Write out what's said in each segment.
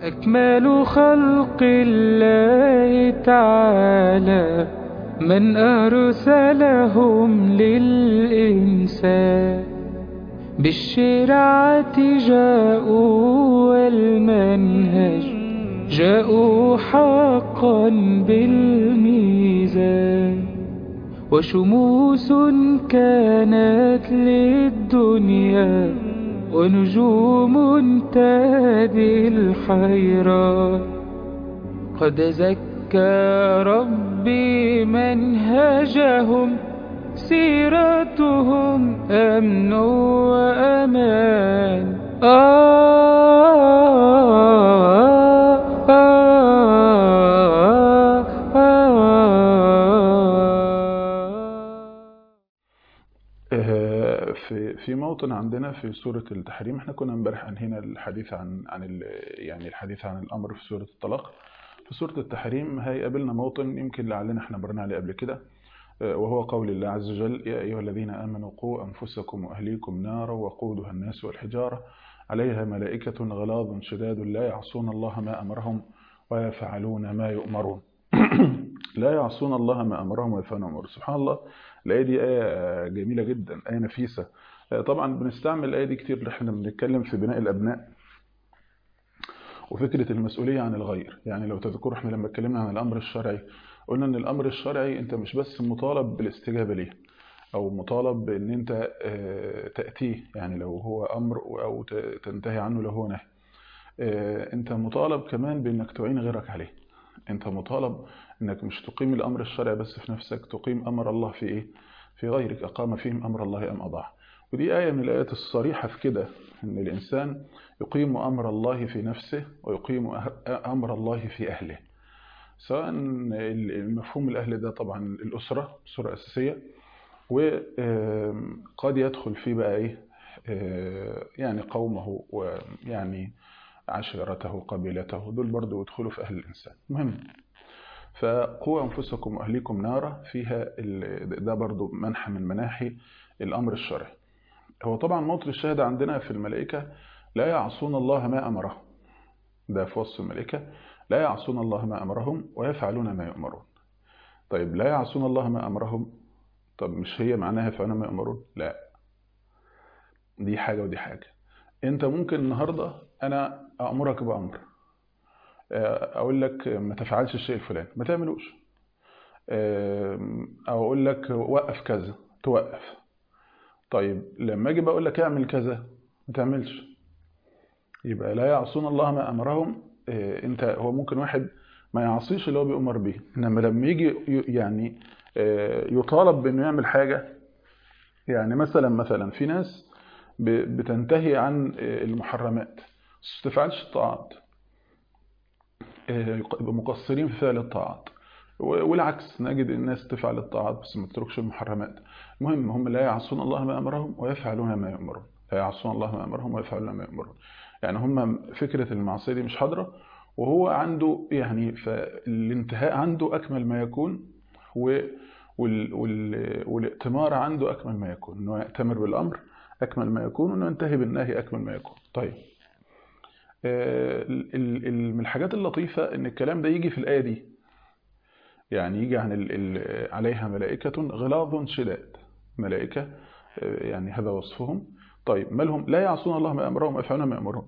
أكمل خلق الله تعالى من أرسلهم للإنسان بالشرعة جاءوا والمنهج جاءوا حقا بالميزان وشموس كانت للدنيا ونجوم تهدي الحيران قد زكى ربي منهجهم سيرتهم أمن وأمان آه آه آه، في في موطن عندنا في سورة التحريم احنا كنا امبارح انهينا الحديث عن عن ال- يعني الحديث عن الامر في سورة الطلاق في سورة التحريم هيقابلنا موطن يمكن لعلنا احنا مرنا عليه قبل كده آه، وهو قول الله عز وجل يا ايها الذين امنوا قوا انفسكم واهليكم نارا وقودها الناس والحجارة عليها ملائكة غلاظ شداد لا يعصون الله ما امرهم ويفعلون ما يؤمرون لا يعصون الله ما امرهم ويفعلون ما يؤمرون سبحان الله الآية دي آية جميلة جدا آية نفيسة آه، طبعا بنستعمل الآية دي كتير احنا بنتكلم في بناء الأبناء وفكرة المسؤولية عن الغير يعني لو تذكروا احنا لما اتكلمنا عن الأمر الشرعي قلنا ان الأمر الشرعي انت مش بس مطالب بالاستجابة ليه أو مطالب بأن أنت آه، تأتيه يعني لو هو أمر أو ت- تنتهي عنه لو هو نهي آه، أنت مطالب كمان بأنك تعين غيرك عليه أنت مطالب أنك مش تقيم الأمر الشرعي بس في نفسك تقيم أمر الله في إيه؟ في غيرك أقام فيهم أمر الله أم أضاع ودي آية من الآيات الصريحة في كده أن الإنسان يقيم أمر الله في نفسه ويقيم أه- أمر الله في أهله سواء المفهوم الأهل ده طبعا الأسرة أسرة أساسية وقد يدخل فيه بقى إيه آه، يعني قومه ويعني عشيرته قبيلته دول برضو يدخلوا في أهل الإنسان مهم فقوا أنفسكم وأهليكم نارا فيها ال- ده برضو منحى من مناحي الأمر الشرعي هو طبعا موطن الشهادة عندنا في الملائكة لا يعصون الله ما أمرهم ده في وصف الملائكة لا يعصون الله ما أمرهم ويفعلون ما يؤمرون طيب لا يعصون الله ما أمرهم طب مش هي معناها يفعلون ما يؤمرون لا دي حاجة ودي حاجة انت ممكن النهاردة انا أأمرك بأمر اقول لك ما تفعلش الشيء الفلاني ما تعملوش او اقول لك وقف كذا توقف طيب لما اجي بقول لك اعمل كذا ما تعملش يبقى لا يعصون الله ما امرهم آه، انت هو ممكن واحد ما يعصيش اللي هو بيؤمر به انما لما يجي ي- يعني آه، يطالب بانه يعمل حاجه يعني مثلا مثلا في ناس ب- بتنتهي عن آه، المحرمات بس ما تفعلش الطاعات آه، يبقوا مقصرين في فعل الطاعات و- والعكس نجد الناس تفعل الطاعات بس ما تتركش المحرمات المهم هم لا يعصون الله ما امرهم ويفعلون ما يؤمرون لا يعصون الله ما امرهم ويفعلون ما يؤمرون يعني هم فكره المعصيه دي مش حاضره وهو عنده يعني فالانتهاء عنده اكمل ما يكون و وال وال والائتمار عنده اكمل ما يكون انه يأتمر بالامر اكمل ما يكون وانه ينتهي بالنهي اكمل ما يكون طيب آه، ال- ال- ال- من الحاجات اللطيفه ان الكلام ده يجي في الايه دي يعني يجي عن ال ال عليها ملائكة غلاظ شداد ملائكة آه، يعني هذا وصفهم طيب ما لهم لا يعصون الله ما أمرهم ويفعلون ما يأمرون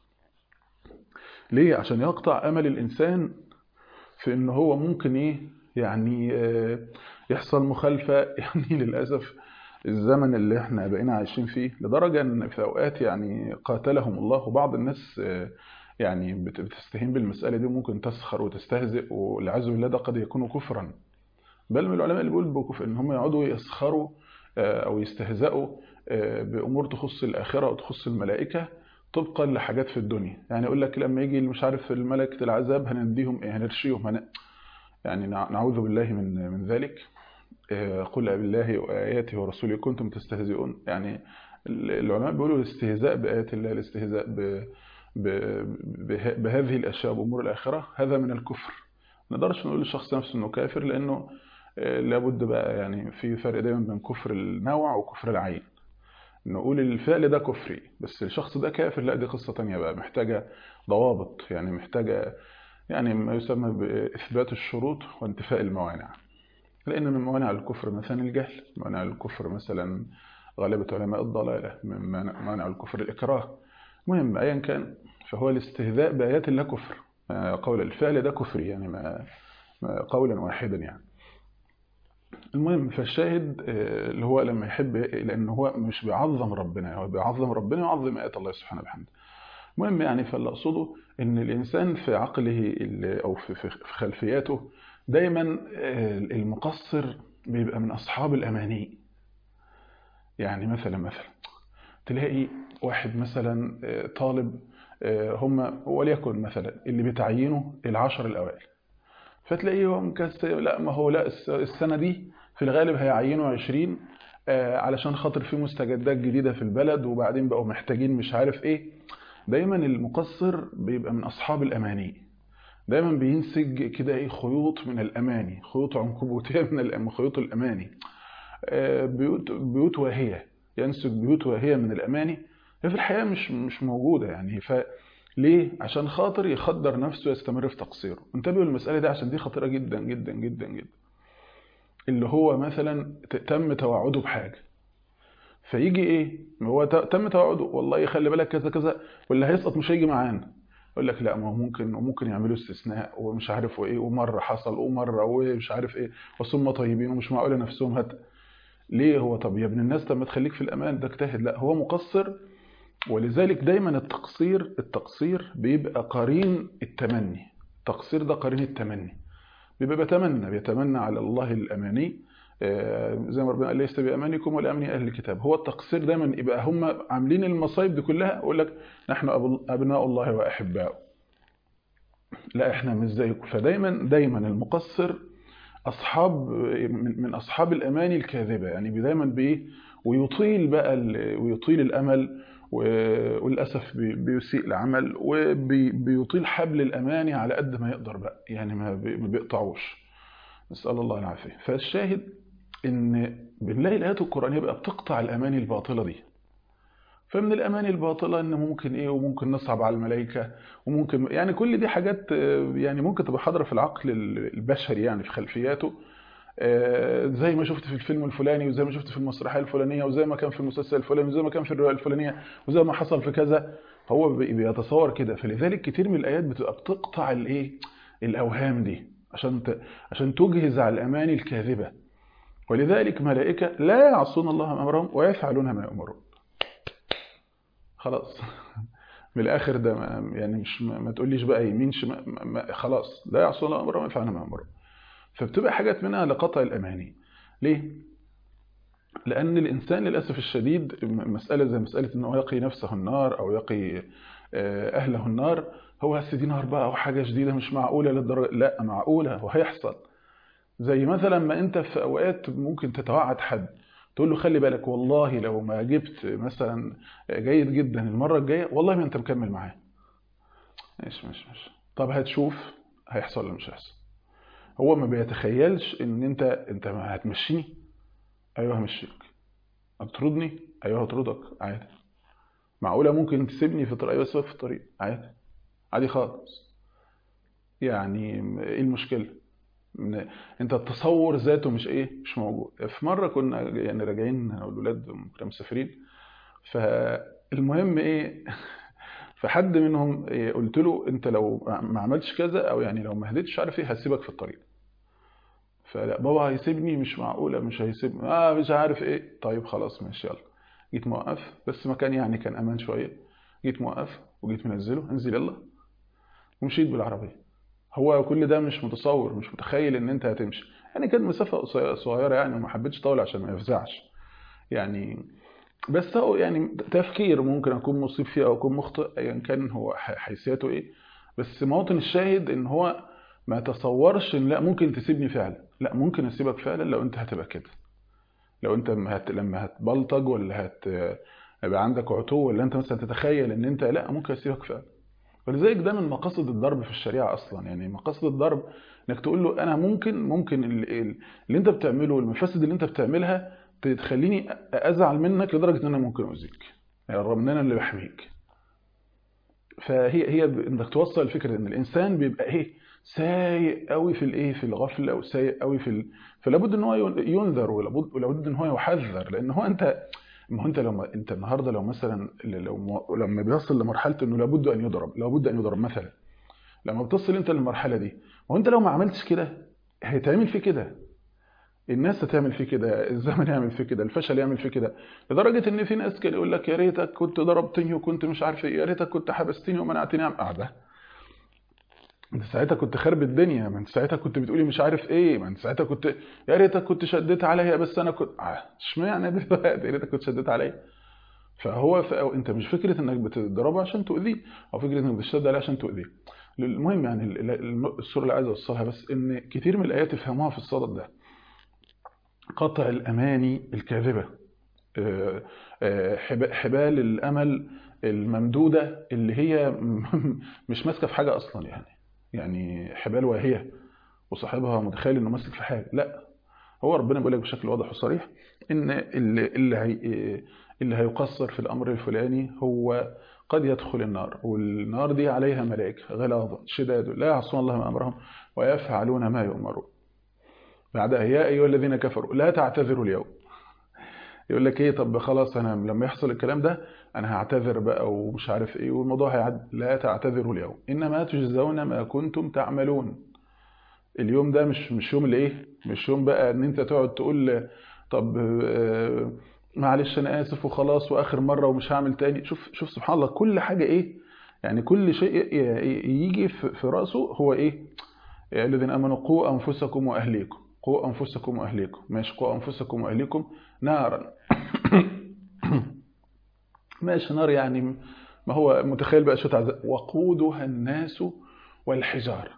ليه عشان يقطع أمل الإنسان في إن هو ممكن إيه يعني آه، يحصل مخالفة يعني للأسف الزمن اللي احنا بقينا عايشين فيه لدرجة ان في اوقات يعني قاتلهم الله وبعض الناس آه، يعني بت- بتستهين بالمسألة دي وممكن تسخر وتستهزئ والعياذ بالله ده قد يكون كفرا بل من العلماء اللي بيقول بكفر ان هم يقعدوا يسخروا آه، او يستهزئوا آه، بامور تخص الاخره وتخص الملائكه طبقا لحاجات في الدنيا يعني يقول لك لما يجي مش عارف الملك العذاب هنديهم ايه هنرشيهم هن... يعني نع- نعوذ بالله من من ذلك آه، قل بالله وآياته ورسوله كنتم تستهزئون يعني العلماء بيقولوا الاستهزاء بآيات الله الاستهزاء ب... ب... به- بهذه الأشياء بأمور الآخرة هذا من الكفر ما نقدرش نقول للشخص نفسه انه كافر لانه آه، لابد بقى يعني في فرق دايما بين كفر النوع وكفر العين نقول الفعل ده كفري بس الشخص ده كافر لا دي قصة تانية بقى محتاجة ضوابط يعني محتاجة يعني ما يسمى بإثبات الشروط وانتفاء الموانع لأن من موانع الكفر مثلا الجهل موانع الكفر مثلا غالبة علماء الضلالة من موانع الكفر الإكراه مهم أيا كان فهو الاستهزاء بآيات الله كفر قول الفعل ده كفري يعني ما قولا واحدا يعني المهم فالشاهد اللي هو لما يحب لأنه هو مش بيعظم ربنا هو بيعظم ربنا ويعظم آيات الله سبحانه وبحمده المهم يعني فاللي أقصده إن الإنسان في عقله أو في خلفياته دايما المقصر بيبقى من أصحاب الأماني يعني مثلا مثلا تلاقي واحد مثلا طالب هم وليكن مثلا اللي بتعينه العشر الأوائل فتلاقيه هو مكسر لا ما هو لا السنة دي في الغالب هيعينوا 20 علشان خاطر في مستجدات جديدة في البلد وبعدين بقوا محتاجين مش عارف ايه دايما المقصر بيبقى من أصحاب الأماني دايما بينسج كده ايه خيوط من الأماني خيوط عنكبوتية من خيوط الأماني بيوت, بيوت واهية ينسج بيوت واهية من الأماني هي في الحقيقة مش مش موجودة يعني ف ليه؟ عشان خاطر يخدر نفسه يستمر في تقصيره انتبهوا للمسألة دي عشان دي خطيرة جدا جدا جدا جدا اللي هو مثلا تم توعده بحاجة فيجي ايه هو تم توعده والله خلي بالك كذا كذا واللي هيسقط مش هيجي معانا يقول لك لا ما هو ممكن وممكن يعملوا استثناء ومش عارف وايه ومره حصل ومره ومش عارف ايه وثم طيبين ومش معقوله نفسهم هت ليه هو طب يا ابن الناس طب ما تخليك في الامان ده اجتهد لا هو مقصر ولذلك دايما التقصير التقصير بيبقى قرين التمني التقصير ده قرين التمني بيبقى بيتمنى بيتمنى على الله الاماني زي ما ربنا قال ليس بامانكم ولا امني اهل الكتاب هو التقصير دايما يبقى هم عاملين المصايب دي كلها يقول لك نحن ابناء الله واحباؤه لا احنا مش زيكم فدايما دايما المقصر اصحاب من اصحاب الاماني الكاذبه يعني دايما بايه ويطيل بقى ويطيل الامل وللاسف بيسيء العمل وبيطيل حبل الاماني على قد ما يقدر بقى يعني ما بيقطعوش نسال الله العافيه فالشاهد ان بنلاقي الايات القرانيه بقى بتقطع الاماني الباطله دي فمن الاماني الباطله ان ممكن ايه وممكن نصعب على الملائكه وممكن يعني كل دي حاجات يعني ممكن تبقى حاضره في العقل البشري يعني في خلفياته زي ما شفت في الفيلم الفلاني وزي ما شفت في المسرحيه الفلانيه وزي ما كان في المسلسل الفلاني وزي ما كان في الروايه الفلانيه وزي ما حصل في كذا هو بيتصور كده فلذلك كتير من الايات بتبقى بتقطع الايه الاوهام دي عشان عشان تجهز على الاماني الكاذبه ولذلك ملائكه لا يعصون الله ما امرهم ويفعلون ما يؤمرون خلاص من الاخر ده ما يعني مش ما, ما تقوليش بقى يمين شمال خلاص لا يعصون الله امرهم ويفعلون ما امرهم فبتبقى حاجات منها لقطع الاماني ليه لان الانسان للاسف الشديد مساله زي مساله انه يقي نفسه النار او يقي اهله النار هو بس دي نار بقى وحاجه جديده مش معقوله للدرجه لا معقوله وهيحصل زي مثلا ما انت في اوقات ممكن تتوعد حد تقول له خلي بالك والله لو ما جبت مثلا جيد جدا المره الجايه والله ما انت مكمل معاه مش مش مش طب هتشوف هيحصل ولا مش هيحصل هو ما بيتخيلش ان انت انت هتمشيني ايوه همشيك هتطردني ايوه هطردك عادي معقوله ممكن تسيبني في طريق ايوه سيبك في الطريق عادي عادي خالص يعني ايه المشكله انت التصور ذاته مش ايه مش موجود في مره كنا يعني راجعين انا والولاد كنا مسافرين فالمهم ايه فحد منهم إيه قلت له انت لو ما عملتش كذا او يعني لو ما هديتش عارف ايه هسيبك في الطريق فلا بابا هيسيبني مش معقوله مش هيسيبني اه مش عارف ايه طيب خلاص ماشي يلا جيت موقف بس مكان يعني كان امان شويه جيت موقف وجيت منزله انزل يلا ومشيت بالعربيه هو كل ده مش متصور مش متخيل ان انت هتمشي يعني كانت مسافه صغيره يعني وما حبيتش اطول عشان ما يفزعش يعني بس هو يعني تفكير ممكن اكون مصيب فيه او اكون مخطئ ايا كان هو حيثياته ايه بس موطن الشاهد ان هو ما تصورش ان لا ممكن تسيبني فعلا لا ممكن اسيبك فعلا لو انت هتبقى كده لو انت هت... لما هتبلطج ولا هت يبقى عندك عتو ولا انت مثلا تتخيل ان انت لا ممكن اسيبك فعلا ولذلك ده من مقاصد الضرب في الشريعه اصلا يعني مقاصد الضرب انك تقول له انا ممكن ممكن اللي, اللي انت بتعمله والمفاسد اللي انت بتعملها تخليني ازعل منك لدرجه ان انا ممكن اؤذيك يعني رغم ان انا اللي بحميك فهي هي انك توصل الفكره ان الانسان بيبقى ايه سايق قوي في الايه في الغفله وسايق قوي في ال... فلا بد ان هو ينذر ولا بد ولا بد ان هو يحذر لان هو انت ما هو انت لما انت النهارده لو مثلا لو لما بيصل لمرحله انه لابد ان يضرب لابد ان يضرب مثلا لما بتصل انت للمرحله دي ما انت لو ما عملتش كده هيتعمل فيه كده الناس هتعمل فيه كده الزمن يعمل فيه كده الفشل يعمل فيه كده لدرجه ان في ناس كده يقول لك يا ريتك كنت ضربتني وكنت مش عارف ايه يا ريتك كنت حبستني ومنعتني عن قاعده انت ساعتها كنت خرب الدنيا ما انت ساعتها كنت بتقولي مش عارف ايه ما انت ساعتها كنت يا ريتك كنت شديت عليا بس انا كنت اشمعنى دلوقتي يا ريتك كنت شديت عليا فهو ف... انت مش فكره انك بتضربه عشان تؤذيه او فكره انك بتشد عليه عشان تؤذيه المهم يعني الصوره اللي عايز اوصلها بس ان كتير من الايات يفهموها في الصدد ده قطع الاماني الكاذبه حبال الامل الممدوده اللي هي مش ماسكه في حاجه اصلا يعني يعني حبال واهيه وصاحبها متخيل انه ماسك في حاجه لا هو ربنا بيقول لك بشكل واضح وصريح ان اللي اللي هي اللي هيقصر في الامر الفلاني هو قد يدخل النار والنار دي عليها ملائكه غلاظ شداد لا يعصون الله ما امرهم ويفعلون ما يؤمرون بعدها يا ايها الذين كفروا لا تعتذروا اليوم يقول لك ايه طب خلاص انا لما يحصل الكلام ده انا هعتذر بقى ومش عارف ايه والموضوع هيعدي لا تعتذروا اليوم انما تجزون ما كنتم تعملون اليوم ده مش مش يوم الايه مش يوم بقى ان انت تقعد تقول طب معلش انا اسف وخلاص واخر مره ومش هعمل تاني شوف شوف سبحان الله كل حاجه ايه يعني كل شيء يجي في راسه هو ايه يا الذين امنوا قوا انفسكم واهليكم قوا انفسكم واهليكم ماشي قوا انفسكم واهليكم نارا ماشي نار يعني ما هو متخيل بقى شو تعذب وقودها الناس والحجاره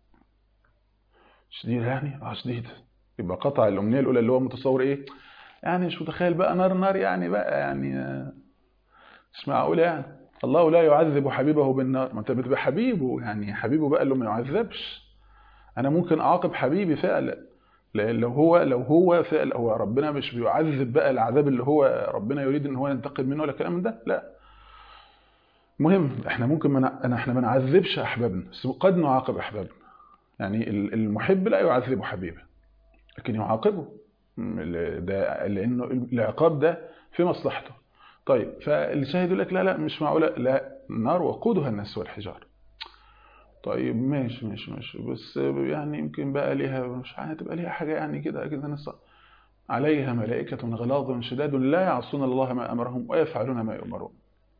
شديد يعني اه شديد يبقى قطع الامنيه الاولى اللي هو متصور ايه يعني مش متخيل بقى نار نار يعني بقى يعني مش معقول يعني الله لا يعذب حبيبه بالنار ما انت بتبقى حبيبه يعني حبيبه بقى اللي ما يعذبش انا ممكن اعاقب حبيبي فعلا لان لو هو لو هو فعلا هو ربنا مش بيعذب بقى العذاب اللي هو ربنا يريد ان هو ينتقم منه ولا كلام من ده لا مهم احنا ممكن من احنا ما نعذبش احبابنا بس قد نعاقب احبابنا يعني المحب لا يعذب حبيبه لكن يعاقبه ده لانه العقاب ده في مصلحته طيب فالشاهد يقول لك لا لا مش معقوله لا النار وقودها الناس والحجاره طيب ماشي ماشي ماشي بس يعني يمكن بقى ليها مش هتبقى ليها حاجه يعني كده كده نص عليها ملائكة غلاظ شداد لا يعصون الله ما أمرهم ويفعلون ما يؤمرون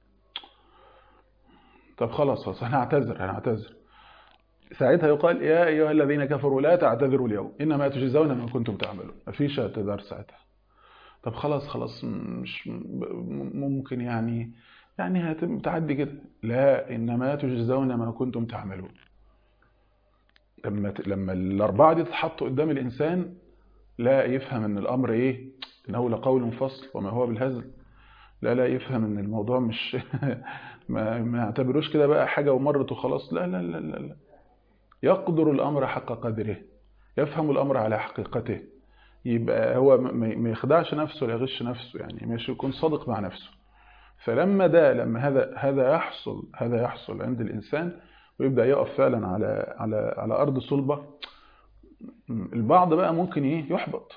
طب خلاص خلاص أنا أعتذر أنا أعتذر ساعتها يقال يا أيها الذين كفروا لا تعتذروا اليوم إنما تجزون ما كنتم تعملون مفيش اعتذار ساعتها طب خلاص خلاص مش ممكن يعني يعني هتعدي كده لا إنما تجزون ما كنتم تعملون لما لما الأربعة دي تتحط قدام الإنسان لا يفهم ان الامر ايه انه لقول فصل وما هو بالهزل لا لا يفهم ان الموضوع مش ما ما يعتبروش كده بقى حاجه ومرت وخلاص لا لا لا لا, لا. يقدر الامر حق قدره يفهم الامر على حقيقته يبقى هو ما يخدعش نفسه ولا يغش نفسه يعني مش يكون صادق مع نفسه فلما ده لما هذا هذا يحصل هذا يحصل عند الانسان ويبدا يقف فعلا على على على ارض صلبه البعض بقى ممكن ايه يحبط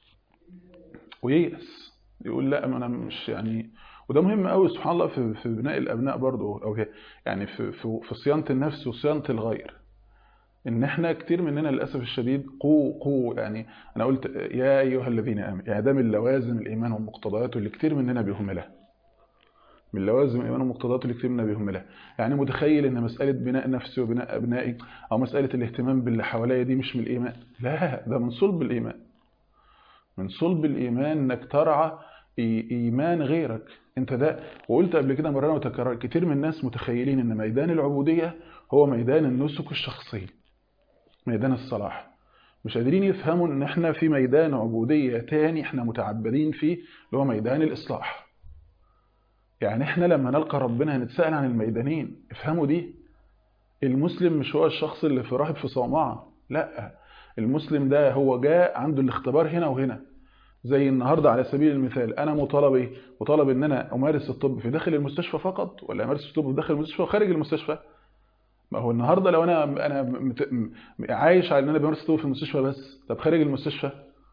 وييأس يقول لا انا مش يعني وده مهم قوي سبحان الله في في بناء الابناء برضه او يعني في في في صيانه النفس وصيانه الغير ان احنا كتير مننا للاسف الشديد قو قو يعني انا قلت يا ايها الذين امنوا يعني ده من لوازم الايمان ومقتضياته اللي كتير مننا بيهملها من لوازم الايمان ومقتضياته اللي كتير مننا بيهملها يعني متخيل ان مساله بناء نفسي وبناء ابنائي او مساله الاهتمام باللي حواليا دي مش من الايمان لا ده من صلب الايمان من صلب الايمان انك ترعى ايمان غيرك انت ده وقلت قبل كده مره وتكرر كتير من الناس متخيلين ان ميدان العبوديه هو ميدان النسك الشخصي ميدان الصلاح مش قادرين يفهموا ان احنا في ميدان عبوديه تاني احنا متعبدين فيه اللي هو ميدان الاصلاح يعني احنا لما نلقى ربنا هنتسأل عن الميدانين افهموا دي المسلم مش هو الشخص اللي في راهب في صومعة لا المسلم ده هو جاء عنده الاختبار هنا وهنا زي النهارده على سبيل المثال انا مطالب ايه مطالب ان انا امارس الطب في داخل المستشفى فقط ولا امارس الطب في داخل المستشفى وخارج المستشفى ما هو النهارده لو انا انا مت... عايش على ان انا بمارس الطب في المستشفى بس طب خارج المستشفى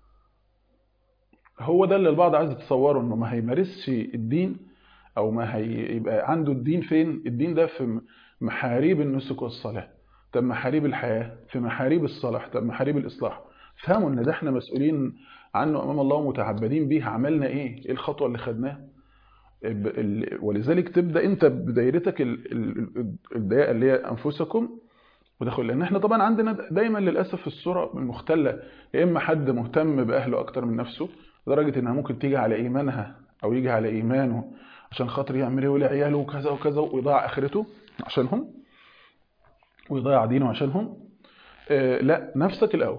هو ده اللي البعض عايز يتصوره انه ما هيمارسش الدين او ما هيبقى عنده الدين فين الدين ده في محاريب النسك والصلاه طب محاريب الحياه في محاريب الصلاح طب محاريب الاصلاح فهموا ان ده احنا مسؤولين عنه امام الله ومتعبدين بيه عملنا ايه ايه الخطوه اللي خدناها ولذلك تبدا انت بدايرتك الضيقه اللي هي انفسكم ودخل لان احنا طبعا عندنا دايما للاسف في الصوره المختله يا اما حد مهتم باهله اكتر من نفسه لدرجه انها ممكن تيجي على ايمانها او يجي على ايمانه عشان خاطر يعمل ايه ولعياله وكذا وكذا ويضيع اخرته عشانهم ويضيع دينه عشانهم آه لا نفسك الاول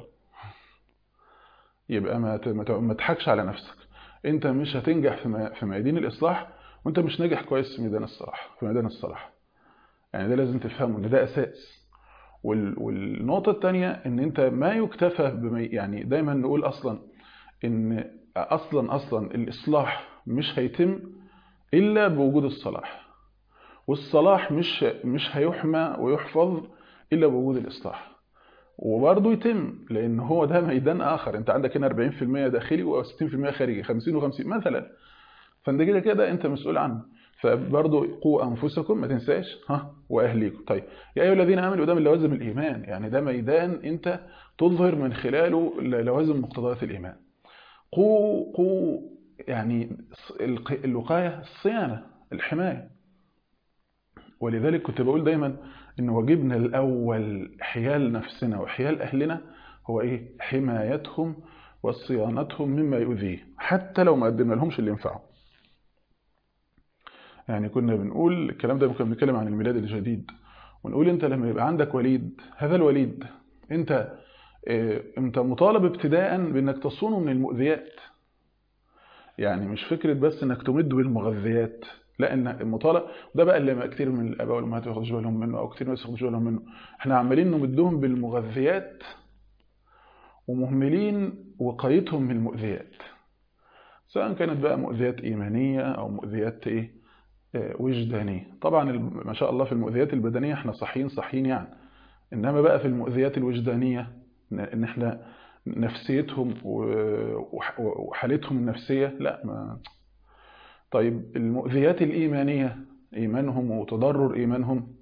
يبقى ما ما تضحكش على نفسك انت مش هتنجح في في ميادين الاصلاح وانت مش ناجح كويس في ميدان الصلاح في ميدان الصلاح يعني ده لازم تفهمه ان ده اساس والنقطه الثانيه ان انت ما يكتفى بمي يعني دايما نقول اصلا ان اصلا اصلا الاصلاح مش هيتم الا بوجود الصلاح والصلاح مش مش هيحمى ويحفظ الا بوجود الاصلاح وبرضه يتم لان هو ده ميدان اخر انت عندك هنا 40% داخلي و60% خارجي 50 و50 مثلا فانت كده كده انت مسؤول عنه فبرضه قوا انفسكم ما تنساش ها واهليكم طيب يا ايها الذين امنوا ده من لوازم الايمان يعني ده ميدان انت تظهر من خلاله لوازم مقتضيات الايمان قوا قوا يعني الوقايه الصيانه الحمايه ولذلك كنت بقول دايما ان واجبنا الاول حيال نفسنا وحيال اهلنا هو ايه حمايتهم وصيانتهم مما يؤذيه حتى لو ما قدمنا لهمش اللي ينفعهم يعني كنا بنقول الكلام ده كنا بنتكلم عن الميلاد الجديد ونقول انت لما يبقى عندك وليد هذا الوليد انت انت مطالب ابتداء بانك تصونه من المؤذيات يعني مش فكره بس انك تمده بالمغذيات لا ان المطالب ده بقى اللي كتير من الاباء والامهات ياخدوا بالهم منه او كتير من الناس ياخدوا بالهم منه احنا عمالين نمدهم بالمغذيات ومهملين وقايتهم من المؤذيات سواء كانت بقى مؤذيات ايمانيه او مؤذيات ايه وجدانيه طبعا ما شاء الله في المؤذيات البدنيه احنا صحيين صحيين يعني انما بقى في المؤذيات الوجدانيه ان احنا نفسيتهم وحالتهم النفسيه لا ما طيب المؤذيات الإيمانية إيمانهم وتضرر إيمانهم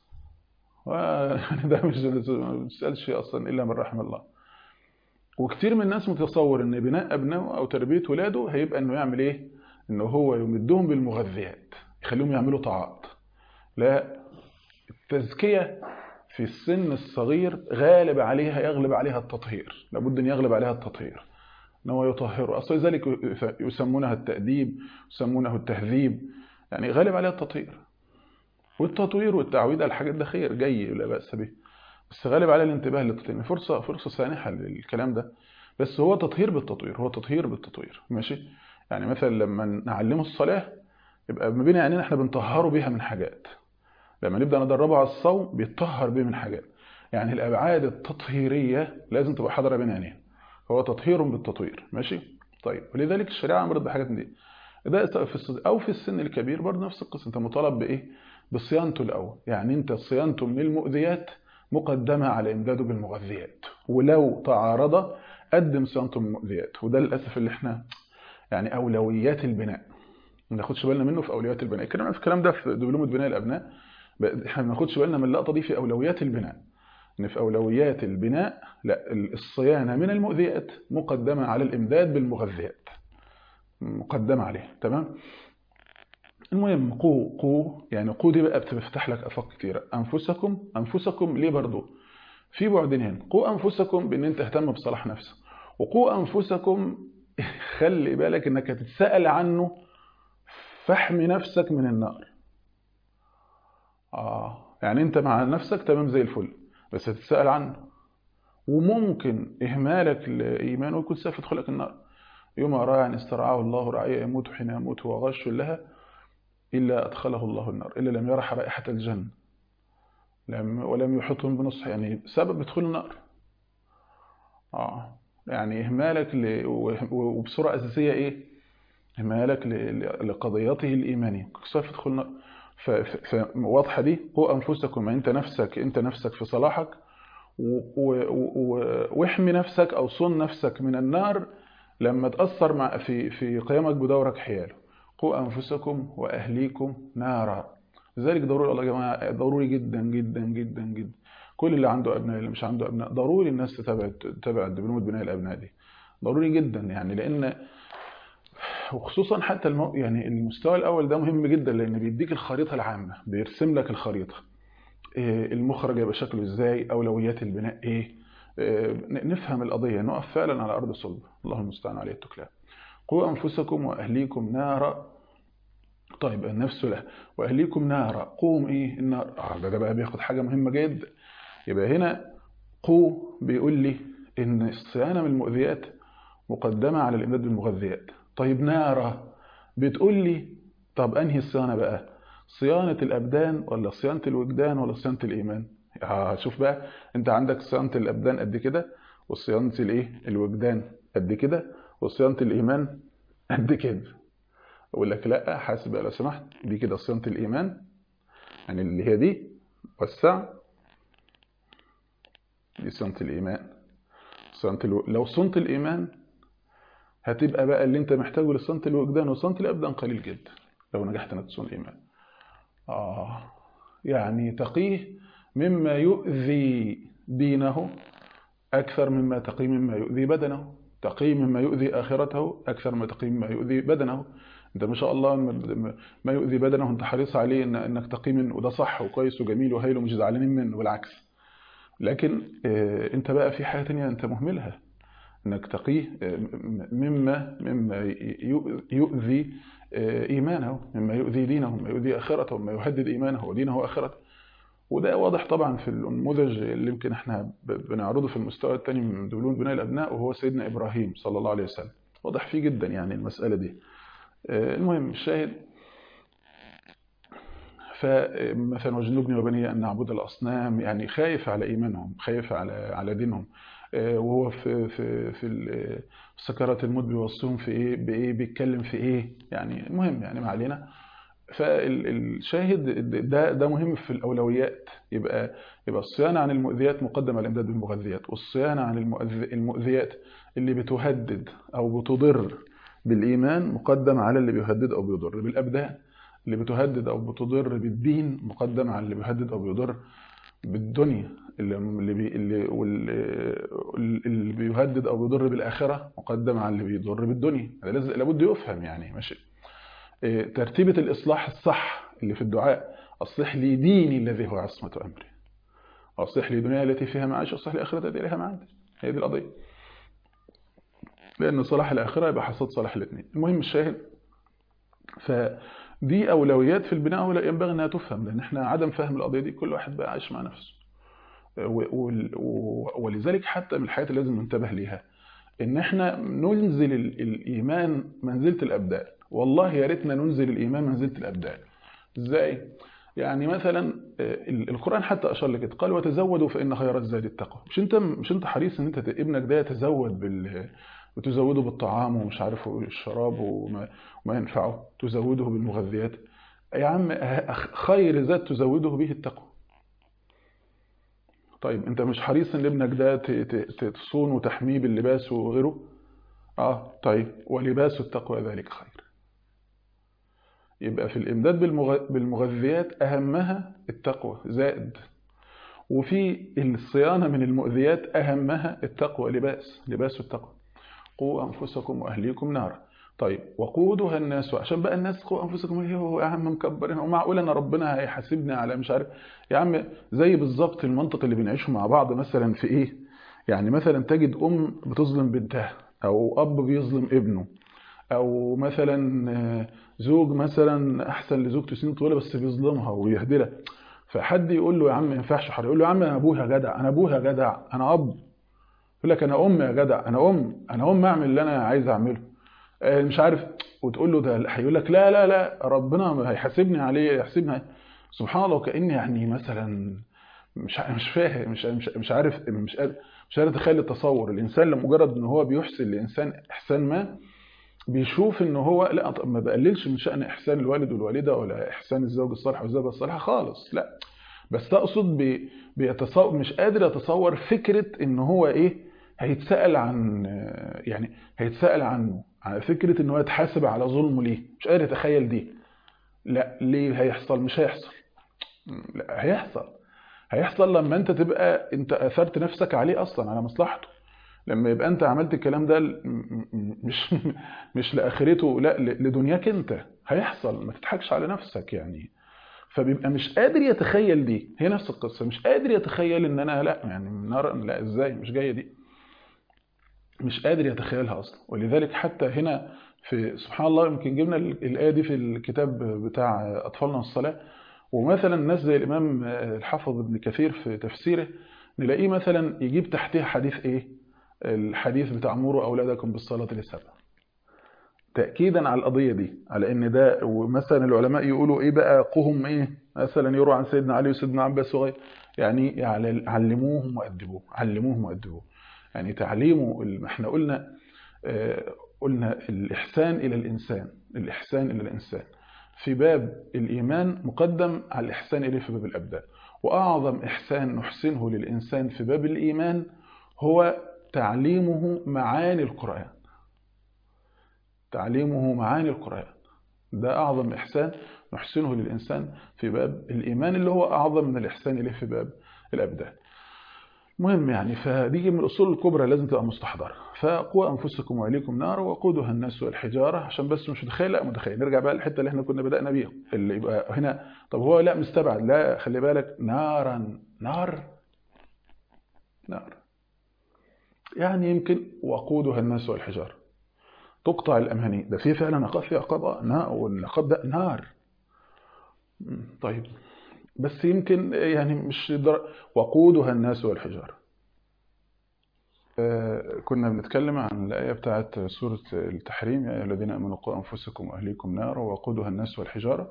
ده مش بتسألش أصلا إلا من رحم الله وكتير من الناس متصور إن بناء أبنائه أو تربية ولاده هيبقى إنه يعمل إيه؟ إنه هو يمدهم بالمغذيات يخليهم يعملوا طاعات لا التزكية في السن الصغير غالب عليها يغلب عليها التطهير لابد أن يغلب عليها التطهير ان هو يطهره اصل ذلك يسمونها التأديب يسمونه التهذيب يعني غالب عليها التطهير والتطوير والتعويد على الحاجات ده خير جاي لا بأس به بس غالب على الانتباه للتطهير فرصة فرصة سانحة للكلام ده بس هو تطهير بالتطوير هو تطهير بالتطوير ماشي يعني مثلا لما نعلمه الصلاة يبقى ما بين عينينا احنا بنطهره بيها من حاجات لما نبدأ ندربه على الصوم بيتطهر بيه من حاجات يعني الأبعاد التطهيرية لازم تبقى حاضرة بين عينينا هو تطهير بالتطوير ماشي طيب ولذلك الشريعه امرت بحاجات من دي ده في او في السن الكبير برضه نفس القصه انت مطالب بايه بصيانته الاول يعني انت صيانته من المؤذيات مقدمه على امداده بالمغذيات ولو تعارض قدم صيانته من المؤذيات وده للاسف اللي احنا يعني اولويات البناء ما ناخدش بالنا منه في اولويات البناء كنا في الكلام ده في دبلومه بناء الابناء احنا ما ناخدش بالنا من اللقطه دي في اولويات البناء ان في اولويات البناء لا الصيانه من المؤذيات مقدمه على الامداد بالمغذيات مقدمه عليه تمام المهم قو قو يعني قو دي بقى بتفتح لك افاق كتيره انفسكم انفسكم ليه برضو في بعدين هنا قو انفسكم بان انت تهتم بصلاح نفسك وقو انفسكم خلي بالك انك هتتسال عنه فاحمي نفسك من النار اه يعني انت مع نفسك تمام زي الفل بس هتتسأل عنه وممكن إهمالك لإيمانه يكون سبب يدخلك النار يوم راع استرعاه الله رعية يموت حين يموت وغش لها إلا أدخله الله النار إلا لم يرح رائحة الجنة لم ولم يحطهم بنصح يعني سبب دخول النار آه يعني إهمالك ل... وبصورة أساسية إيه إهمالك ل... لقضيته الإيمانية سوف تدخل ف... ف... واضحة دي قوا أنفسكم أنت نفسك أنت نفسك في صلاحك و... و... و... واحمي نفسك أو صن نفسك من النار لما تأثر مع في في قيامك بدورك حياله قوا أنفسكم وأهليكم نارا لذلك ضروري والله يا جماعة ضروري جدا جدا جدا جدا كل اللي عنده أبناء اللي مش عنده أبناء ضروري الناس تتابع تتابع دبلومة بناء الأبناء دي ضروري جدا يعني لأن وخصوصا حتى المو... يعني المستوى الأول ده مهم جدا لأن بيديك الخريطة العامة بيرسم لك الخريطة إيه المخرج يبقى شكله ازاي أولويات البناء ايه نفهم القضية نقف فعلا على أرض صلب الله المستعان عليه التكلان قوا أنفسكم وأهليكم نارا طيب النفس له وأهليكم نارا قوم إيه النار آه ده, ده بقى بياخد حاجة مهمة جدا يبقى هنا قو بيقول لي إن الصيانة من المؤذيات مقدمة على الإمداد بالمغذيات طيب نارا بتقول لي طب أنهي الصيانة بقى صيانة الأبدان ولا صيانة الوجدان ولا صيانة الإيمان آه شوف بقى انت عندك صيانة الأبدان قد كده وصيانة الايه الوجدان قد كده وصيانة الإيمان قد كده أقول لك لا حاسب بقى لو سمحت دي كده صيانة الإيمان يعني اللي هي دي وسع دي صيانة الإيمان صيانة الو... لو صنت الإيمان هتبقى بقى اللي انت محتاجه لصيانة الوجدان وصيانة الأبدان قليل جدا لو نجحت انك تصون الإيمان آه يعني تقيه مما يؤذي دينه أكثر مما تقي مما يؤذي بدنه تقي مما يؤذي آخرته أكثر مما تقي مما يؤذي بدنه أنت ما شاء الله ما يؤذي بدنه أنت حريص عليه إن أنك تقي منه وده صح وكويس وجميل وهيل ومش زعلانين منه بالعكس لكن أنت بقى في حاجة تانية أنت مهملها أنك تقيه مما مما يؤذي إيمانه مما يؤذي دينه مما يؤذي آخرته مما يهدد إيمانه ودينه وآخرته وده واضح طبعا في النموذج اللي يمكن احنا بنعرضه في المستوى الثاني من دبلوم بناء الابناء وهو سيدنا ابراهيم صلى الله عليه وسلم واضح فيه جدا يعني المساله دي المهم الشاهد فمثلا وجنبني وبني ان نعبد الاصنام يعني خايف على ايمانهم خايف على على دينهم وهو في في في سكرات الموت بيوصيهم في ايه بايه بيتكلم في ايه يعني المهم يعني ما علينا فالشاهد ده ده مهم في الاولويات يبقى يبقى الصيانه عن المؤذيات مقدمه على الامداد بالمغذيات والصيانه عن المؤذيات اللي بتهدد او بتضر بالايمان مقدم على اللي بيهدد او بيضر بالابدان اللي بتهدد او بتضر بالدين مقدم على اللي بيهدد او بيضر بالدنيا اللي اللي بي اللي اللي بيهدد او بيضر بالاخره مقدم على اللي بيضر بالدنيا هذا لابد يفهم يعني ماشي ترتيبة الإصلاح الصح اللي في الدعاء أصلح لي ديني الذي هو عصمة أمري أصلح لي دنيا التي فيها معاش أصلح لي آخرة التي إليها معاد هي دي القضية لأن صلاح الآخرة يبقى حصاد صلاح الاثنين المهم الشاهد فدي أولويات في البناء ولا ينبغي أنها تفهم لأن احنا عدم فهم القضية دي كل واحد بقى عايش مع نفسه ولذلك حتى من الحاجات اللي لازم ننتبه ليها ان احنا ننزل الايمان منزله الابدان والله يا ريتنا ننزل الايمان منزله الابدان ازاي يعني مثلا القران حتى اشار لكده قال وتزودوا فان خير الزاد التقوى مش انت مش انت حريص ان انت ابنك ده يتزود بال وتزوده بالطعام ومش عارف الشراب وما, وما ينفعه تزوده بالمغذيات يا عم خير زاد تزوده به التقوى طيب انت مش حريص ان ابنك ده تصون وتحميه باللباس وغيره اه طيب ولباس التقوى ذلك خير يبقى في الامداد بالمغذيات اهمها التقوى زائد وفي الصيانة من المؤذيات اهمها التقوى لباس لباس التقوى قوا انفسكم واهليكم نارا طيب وقودها الناس عشان بقى الناس قوا انفسكم ايه هو يا عم مكبرين ومعقول انا ربنا هيحاسبني على مش عارف يا عم زي بالظبط المنطق اللي بنعيشه مع بعض مثلا في ايه يعني مثلا تجد ام بتظلم بنتها او اب بيظلم ابنه او مثلا زوج مثلا احسن لزوجته سنين طويله بس بيظلمها ويهدلها فحد يقول له يا عم ما ينفعش حر يقول له يا عم انا ابوها جدع انا ابوها جدع انا اب يقول لك انا ام يا جدع انا ام انا ام اعمل اللي انا عايز اعمله مش عارف وتقول له ده هيقول لك لا لا لا ربنا هيحاسبني عليه يحاسبني سبحان الله وكأن يعني مثلا مش ع- مش فاهم مش مش مش عارف مش قادر مش قادر اتخيل التصور الانسان لمجرد ان هو بيحسن لانسان احسان ما بيشوف ان هو لا طب ما بقللش من شأن احسان الوالد والوالده ولا احسان الزوج الصالح والزوجه الصالحه خالص لا بس اقصد بي بيتصور مش قادر اتصور فكره ان هو ايه هيتسأل عن يعني هيتسأل عنه عن فكره ان هو يتحاسب على ظلمه ليه مش قادر يتخيل دي لا ليه هيحصل مش هيحصل لا هيحصل هيحصل لما انت تبقى انت اثرت نفسك عليه اصلا على مصلحته لما يبقى انت عملت الكلام ده ل- م- م- مش مش لاخرته لا ل- لدنياك انت هيحصل ما تضحكش على نفسك يعني فبيبقى مش قادر يتخيل دي هي نفس القصه مش قادر يتخيل ان انا لا يعني نار لا ازاي مش جايه دي مش قادر يتخيلها اصلا ولذلك حتى هنا في سبحان الله يمكن جبنا ال- الايه دي في الكتاب بتاع اطفالنا والصلاه ومثلا ناس زي الامام الحافظ ابن كثير في تفسيره نلاقيه مثلا يجيب تحتها حديث ايه الحديث بتاع مروا اولادكم بالصلاه للسبع تاكيدا على القضيه دي على ان ده ومثلا العلماء يقولوا ايه بقى قهم ايه مثلا يروى عن سيدنا علي وسيدنا عباس وغيره يعني يعل- علموهم وادبوه علموهم وادبوه يعني تعليمه ال- احنا قلنا آه، قلنا الاحسان الى الانسان الاحسان الى الانسان في باب الايمان مقدم على الاحسان اليه في باب الابدان واعظم احسان نحسنه للانسان في باب الايمان هو تعليمه معاني القران تعليمه معاني القرآن ده أعظم إحسان نحسنه للإنسان في باب الإيمان اللي هو أعظم من الإحسان إليه في باب الأبدان مهم يعني فدي من الأصول الكبرى لازم تبقى مستحضرة فقوا أنفسكم وإليكم نار وقودها الناس والحجارة عشان بس مش متخيل لا متخيل نرجع بقى للحتة اللي احنا كنا بدأنا بيها اللي يبقى هنا طب هو لا مستبعد لا خلي بالك نارا نار نار يعني يمكن وقودها الناس والحجارة تقطع الأماني ده في فعلا عقاب في عقاب آه، نا- والعقاب ده نار مم، طيب بس يمكن يعني مش در... وقودها الناس والحجارة آه، كنا بنتكلم عن الآية بتاعت سورة التحريم يا أيها الذين آمنوا قوا أنفسكم وأهليكم نارا وقودها الناس والحجارة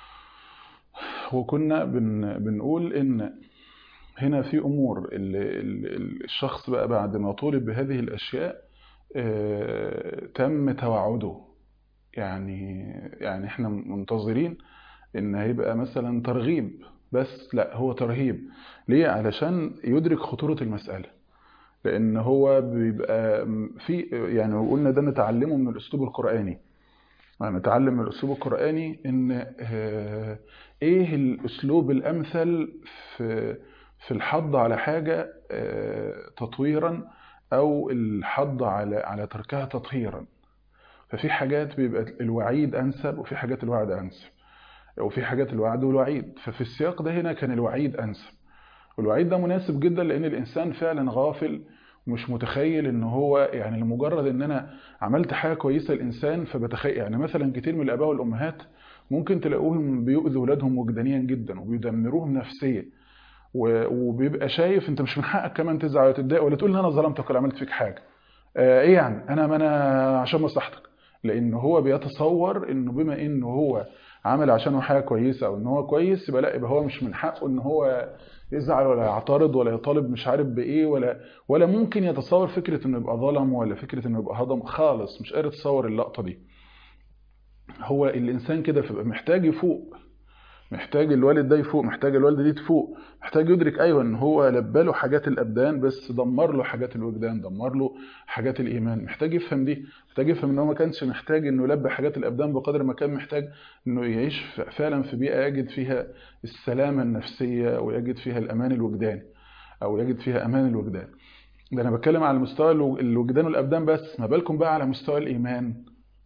وكنا بن... بنقول إن هنا في أمور ال... ال... ال- الشخص بقى بعد ما طولب بهذه الأشياء آه، تم توعده يعني يعني احنا منتظرين ان هيبقى مثلا ترغيب بس لا هو ترهيب ليه علشان يدرك خطورة المسألة لان هو بيبقى في يعني قلنا ده نتعلمه من الاسلوب القرآني يعني نتعلم من الاسلوب القرآني ان آه، ايه الاسلوب الامثل في في الحض على حاجة آه، تطويرا او الحض على على تركها تطهيرا ففي حاجات بيبقى الوعيد انسب وفي حاجات الوعد انسب وفي حاجات الوعد والوعيد ففي السياق ده هنا كان الوعيد انسب والوعيد ده مناسب جدا لان الانسان فعلا غافل ومش متخيل ان هو يعني لمجرد ان انا عملت حاجه كويسه للانسان فبتخيل يعني مثلا كتير من الاباء والامهات ممكن تلاقوهم بيؤذوا اولادهم وجدانيا جدا وبيدمروهم نفسيا و- وبيبقى شايف انت مش من حقك كمان تزعل ولا تتضايق ولا تقول ان انا ظلمتك ولا عملت فيك حاجه آه، ايه يعني انا ما انا عشان مصلحتك لان هو بيتصور انه بما انه هو عمل عشانه حاجه كويسه او ان هو كويس يبقى لا يبقى هو مش من حقه ان هو يزعل ولا يعترض ولا يطالب مش عارف بايه ولا ولا ممكن يتصور فكره انه يبقى ظلم ولا فكره انه يبقى هضم خالص مش قادر يتصور اللقطه دي هو الانسان كده فبقى محتاج يفوق محتاج الوالد ده يفوق محتاج الوالده دي تفوق محتاج يدرك ايوه ان هو لبى له حاجات الابدان بس دمر له حاجات الوجدان دمر له حاجات الايمان محتاج يفهم دي محتاج يفهم ان هو ما كانش محتاج انه يلبي حاجات الابدان بقدر ما كان محتاج انه يعيش ف- فعلا في بيئه يجد فيها السلامه النفسيه ويجد فيها الامان الوجداني او يجد فيها امان الوجدان ده انا بتكلم على مستوى الو- الوجدان والابدان بس ما بالكم بقى على مستوى الايمان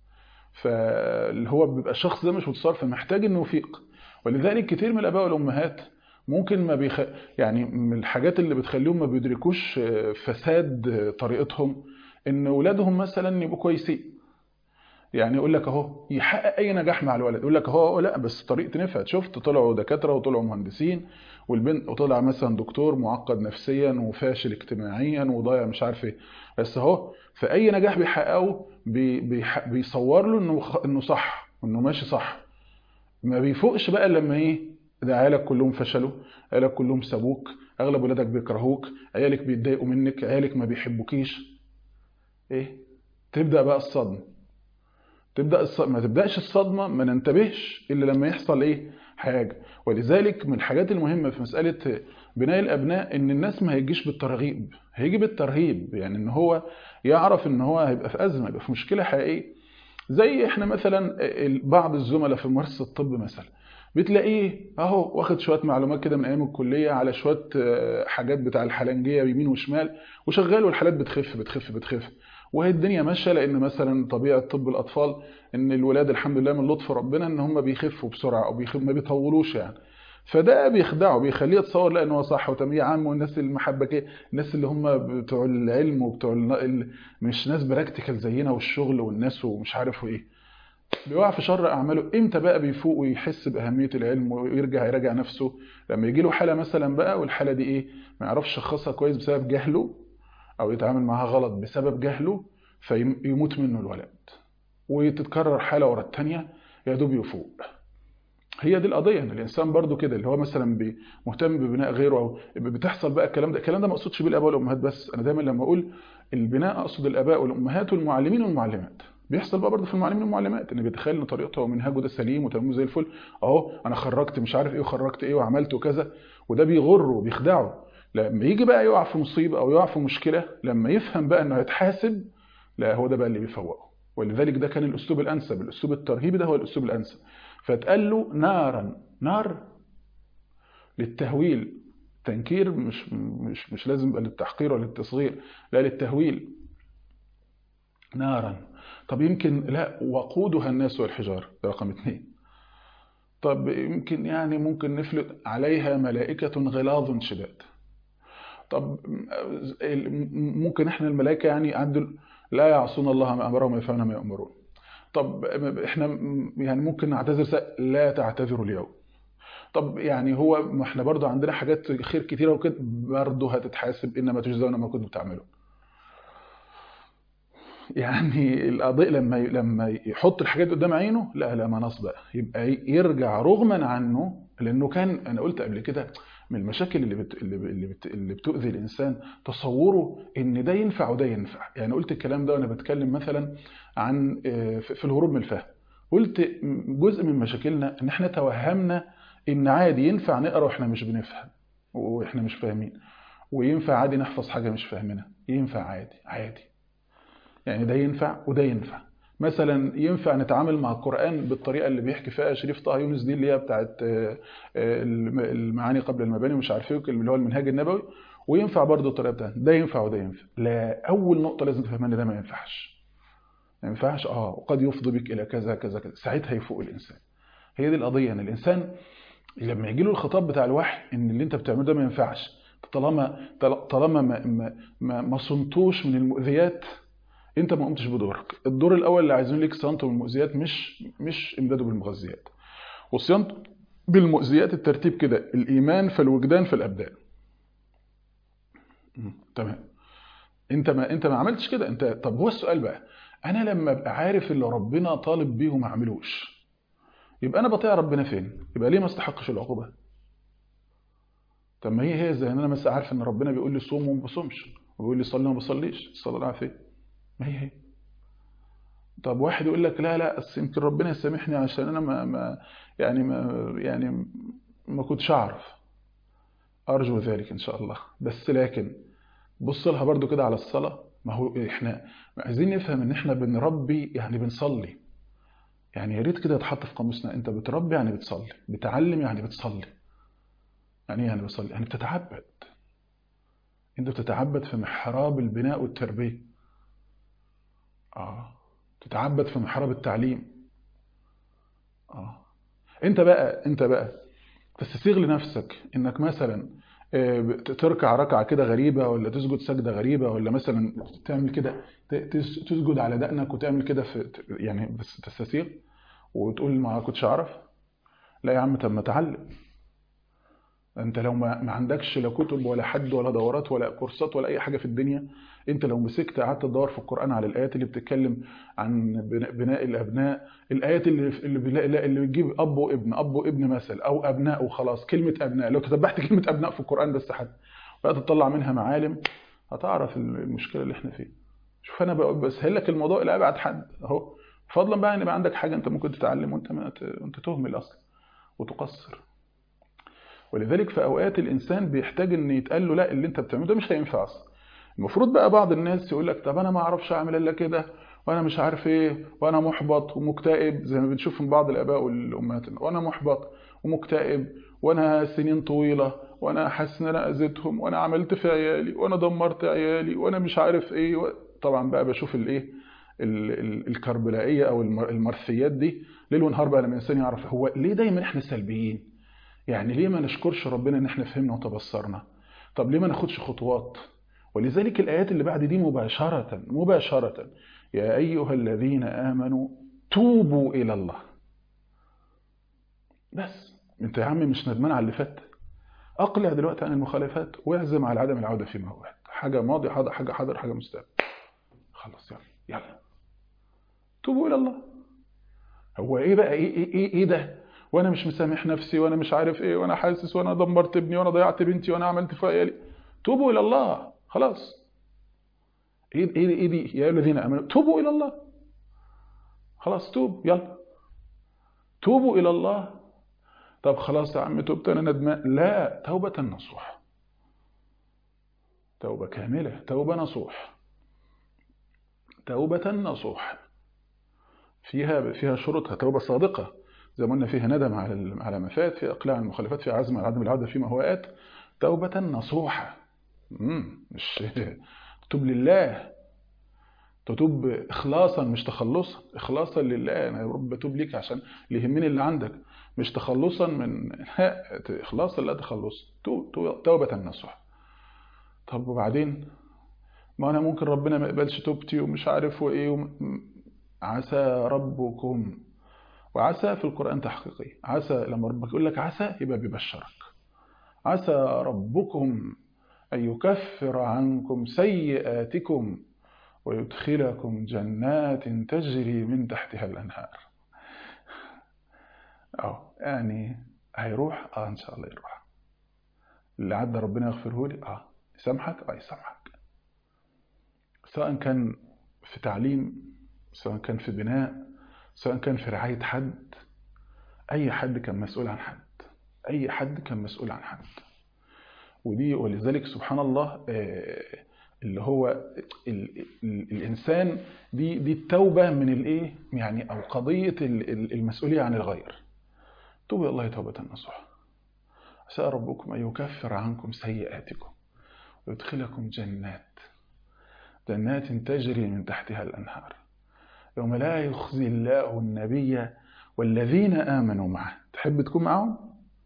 فاللي هو بيبقى الشخص ده مش متصرف فمحتاج انه يفيق ولذلك كتير من الاباء والامهات ممكن ما بيخ... يعني من الحاجات اللي بتخليهم ما بيدركوش آه، فساد آه، طريقتهم ان اولادهم مثلا يبقوا كويسين يعني يقول لك اهو يحقق اي نجاح مع الولد يقول لك اهو لا بس طريقتي نفعت شفت طلعوا دكاتره وطلعوا مهندسين والبنت وطلع مثلا دكتور معقد نفسيا وفاشل اجتماعيا وضايع مش عارف ايه بس اهو في اي نجاح بيحققه بي بيح... بيصور له انه خ... انه صح انه ماشي صح ما بيفوقش بقى لما ايه ده عيالك كلهم فشلوا عيالك كلهم سابوك اغلب ولادك بيكرهوك عيالك بيتضايقوا منك عيالك ما بيحبوكيش ايه تبدا بقى الصدمه تبدا الصدمة. ما تبداش الصدمه ما ننتبهش الا لما يحصل ايه حاجه ولذلك من الحاجات المهمه في مساله بناء الابناء ان الناس ما هيجيش بالترغيب هيجي بالترهيب يعني ان هو يعرف ان هو هيبقى في ازمه يبقى في مشكله حقيقيه زي احنا مثلا بعض الزملاء في مؤسسه الطب مثلا بتلاقيه اهو واخد شويه معلومات كده من ايام الكليه على شويه حاجات بتاع الحلنجيه يمين وشمال وشغال والحالات بتخف بتخف بتخف وهي الدنيا ماشيه لان مثلا طبيعه طب الاطفال ان الولاد الحمد لله من لطف ربنا ان هم بيخفوا بسرعه او بيخف ما بيطولوش يعني فده بيخدعه بيخليه يتصور لا ان هو صح وتمييع عام والناس المحبكه الناس اللي هم بتوع العلم وبتوع ال... مش ناس براكتيكال زينا والشغل والناس ومش عارف ايه بيقع في شر اعماله امتى بقى بيفوق ويحس باهميه العلم ويرجع يراجع نفسه لما يجي له حاله مثلا بقى والحاله دي ايه ما يعرفش يشخصها كويس بسبب جهله او يتعامل معاها غلط بسبب جهله فيموت منه الولد وتتكرر حاله ورا الثانيه يا دوب يفوق هي دي القضيه ان الانسان برضو كده اللي هو مثلا مهتم ببناء غيره او بتحصل بقى الكلام ده الكلام ده ما اقصدش بيه الاباء والامهات بس انا دايما لما اقول البناء اقصد الاباء والامهات والمعلمين والمعلمات بيحصل بقى برضه في المعلمين والمعلمات ان بيتخيل ان طريقته ومنهجه ده سليم وتمامه زي الفل اهو انا خرجت مش عارف ايه وخرجت ايه وعملت وكذا وده بيغره وبيخدعه لما يجي بقى يقع في مصيبه او يقع في مشكله لما يفهم بقى انه هيتحاسب لا هو ده بقى اللي بيفوقه ولذلك ده كان الاسلوب الانسب الاسلوب الترهيبي ده هو الاسلوب الانسب فاتقال له نارا نار للتهويل تنكير مش مش مش لازم يبقى للتحقير ولا للتصغير لا للتهويل نارا طب يمكن لا وقودها الناس والحجار ده رقم اثنين طب يمكن يعني ممكن نفلت عليها ملائكة غلاظ شداد طب ممكن احنا الملائكة يعني عندوا لا يعصون الله ما امرهم ويفعلون ما يؤمرون طب احنا يعني ممكن نعتذر لا تعتذروا اليوم طب يعني هو ما احنا برضو عندنا حاجات خير كتيره وكده برضو هتتحاسب انما تجزون ما كنتم تعملون يعني القضية لما لما يحط الحاجات قدام عينه لا لا مناص بقى يبقى يرجع رغما عنه لانه كان انا قلت قبل كده من المشاكل اللي بت... اللي بت... اللي بتؤذي الانسان تصوره ان ده ينفع وده ينفع يعني قلت الكلام ده وانا بتكلم مثلا عن في الهروب من الفهم قلت جزء من مشاكلنا ان احنا توهمنا ان عادي ينفع نقرا واحنا مش بنفهم واحنا مش فاهمين وينفع عادي نحفظ حاجه مش فاهمينها ينفع عادي عادي يعني ده ينفع وده ينفع مثلا ينفع نتعامل مع القرآن بالطريقة اللي بيحكي فيها شريف طه يونس دي اللي هي بتاعت المعاني قبل المباني ومش عارف ايه اللي هو المنهاج النبوي وينفع برضه الطريقة بتاعت ده ينفع وده ينفع لا أول نقطة لازم تفهمها ان ده ما ينفعش ما ينفعش اه وقد يفضي بك إلى كذا كذا كذا ساعتها يفوق الإنسان هي دي القضية ان الإنسان لما يجي له الخطاب بتاع الوحي ان اللي انت بتعمله ده ما ينفعش طالما طالما ما ما ما, ما صنتوش من المؤذيات انت ما قمتش بدورك الدور الاول اللي عايزين ليك صيانته من المؤذيات مش مش امداده بالمغذيات وصيانته بالمؤذيات الترتيب كده الايمان في الوجدان في الابدان تمام انت ما انت ما عملتش كده انت طب هو السؤال بقى انا لما ابقى عارف اللي ربنا طالب بيه وما اعملوش يبقى انا بطيع ربنا فين يبقى ليه ما استحقش العقوبه طب ما هي هي زي ان انا مثلا عارف ان ربنا بيقول لي صوم وما بصومش وبيقول لي صلي وما بصليش صلى الله عليه ما هي هي طب واحد يقول لك لا لا اصل يمكن ربنا يسامحني عشان انا ما, ما يعني ما يعني ما كنتش اعرف ارجو ذلك ان شاء الله بس لكن بص لها برضو كده على الصلاه ما هو احنا عايزين نفهم ان احنا بنربي يعني بنصلي يعني يا ريت كده يتحط في قاموسنا انت بتربي يعني بتصلي بتعلم يعني بتصلي يعني ايه يعني بتصلي يعني بتتعبد انت بتتعبد في محراب البناء والتربيه اه تتعبد في محراب التعليم اه انت بقى انت بقى تستسيغ لنفسك انك مثلا تركع ركعه كده غريبه ولا تسجد سجده غريبه ولا مثلا تعمل كده تسجد على دقنك وتعمل كده في يعني بس تستسيغ وتقول ما كنتش اعرف لا يا عم طب ما اتعلم انت لو ما, ما عندكش لا كتب ولا حد ولا دورات ولا كورسات ولا اي حاجه في الدنيا انت لو مسكت قعدت تدور في القران على الايات اللي بتتكلم عن بناء, بناء الابناء الايات اللي اللي, بلا- اللي بتجيب اب وابن اب وابن مثل او ابناء وخلاص كلمه ابناء لو تتبعت كلمه ابناء في القران بس حد بقى تطلع منها معالم هتعرف المشكله اللي احنا فيها شوف انا بقى بسهل لك الموضوع الى ابعد حد اهو فضلا بقى ان يبقى عندك حاجه انت ممكن تتعلم وانت ما ت- وانت تهمل اصلا وتقصر ولذلك في اوقات الانسان بيحتاج ان يتقال له لا اللي انت بتعمله ده مش هينفع اصلا المفروض بقى بعض الناس يقول لك طب انا ما اعرفش اعمل الا كده وانا مش عارف ايه وانا محبط ومكتئب زي ما بنشوف من بعض الاباء والامهات وانا محبط ومكتئب وانا سنين طويله وانا حاسس ان انا اذيتهم وانا عملت في عيالي وانا دمرت عيالي وانا مش عارف ايه و... طبعا بقى بشوف الايه ال- ال- الكربلائيه او المر- المرثيات دي ليل ونهار بقى لما الانسان يعرف هو ليه دايما احنا سلبيين يعني ليه ما نشكرش ربنا ان احنا فهمنا وتبصرنا طب ليه ما ناخدش خطوات ولذلك الآيات اللي بعد دي مباشرة مباشرة يا أيها الذين آمنوا توبوا إلى الله بس انت يا عم مش ندمان على اللي فات اقلع دلوقتي عن المخالفات واعزم على عدم العودة فيما هو حاجة ماضي حاجة حاجة حاضر حاجة مستقبل خلاص يلا يلا توبوا إلى الله هو ايه بقى ايه ايه ايه, إيه ده وانا مش مسامح نفسي وانا مش عارف ايه وانا حاسس وانا دمرت ابني وانا ضيعت بنتي وانا عملت في عيالي توبوا الى الله خلاص ايه ايه ايه دي يا أيها الذين امنوا توبوا الى الله خلاص توب يلا توبوا الى الله طب خلاص يا عم تبت انا ندمان لا توبة نصوح توبة كاملة توبة نصوح توبة نصوح فيها فيها شروطها توبة صادقة زي ما قلنا فيها ندم على على ما فات في اقلاع المخالفات في عزم على عدم العوده فيما هو ات توبة نصوحة مم. مش تتوب لله تتوب اخلاصا مش تخلصا اخلاصا لله انا يا رب بتوب ليك عشان اللي يهمني اللي عندك مش تخلصا من اخلاصا لا تخلص توبة نصوحة طب وبعدين ما انا ممكن ربنا ما يقبلش توبتي ومش عارف وايه وم... عسى ربكم وعسى في القرآن تحقيقي عسى لما ربك يقول لك عسى يبقى بيبشرك عسى ربكم أن يكفر عنكم سيئاتكم ويدخلكم جنات تجري من تحتها الأنهار أو يعني هيروح آه إن شاء الله يروح اللي عدى ربنا يغفره لي آه يسامحك آه يسامحك سواء كان في تعليم سواء كان في بناء سواء كان في رعاية حد أي حد كان مسؤول عن حد أي حد كان مسؤول عن حد ودي ولذلك سبحان الله اللي هو ال ال الإنسان دي دي التوبة من الإيه يعني أو قضية المسؤولية عن الغير توبوا إلى الله توبة نصوحا عسى ربكم أن يكفر عنكم سيئاتكم ويدخلكم جنات جنات تجري من تحتها الأنهار يوم لا يخزي الله النبي والذين آمنوا معه تحب تكون معهم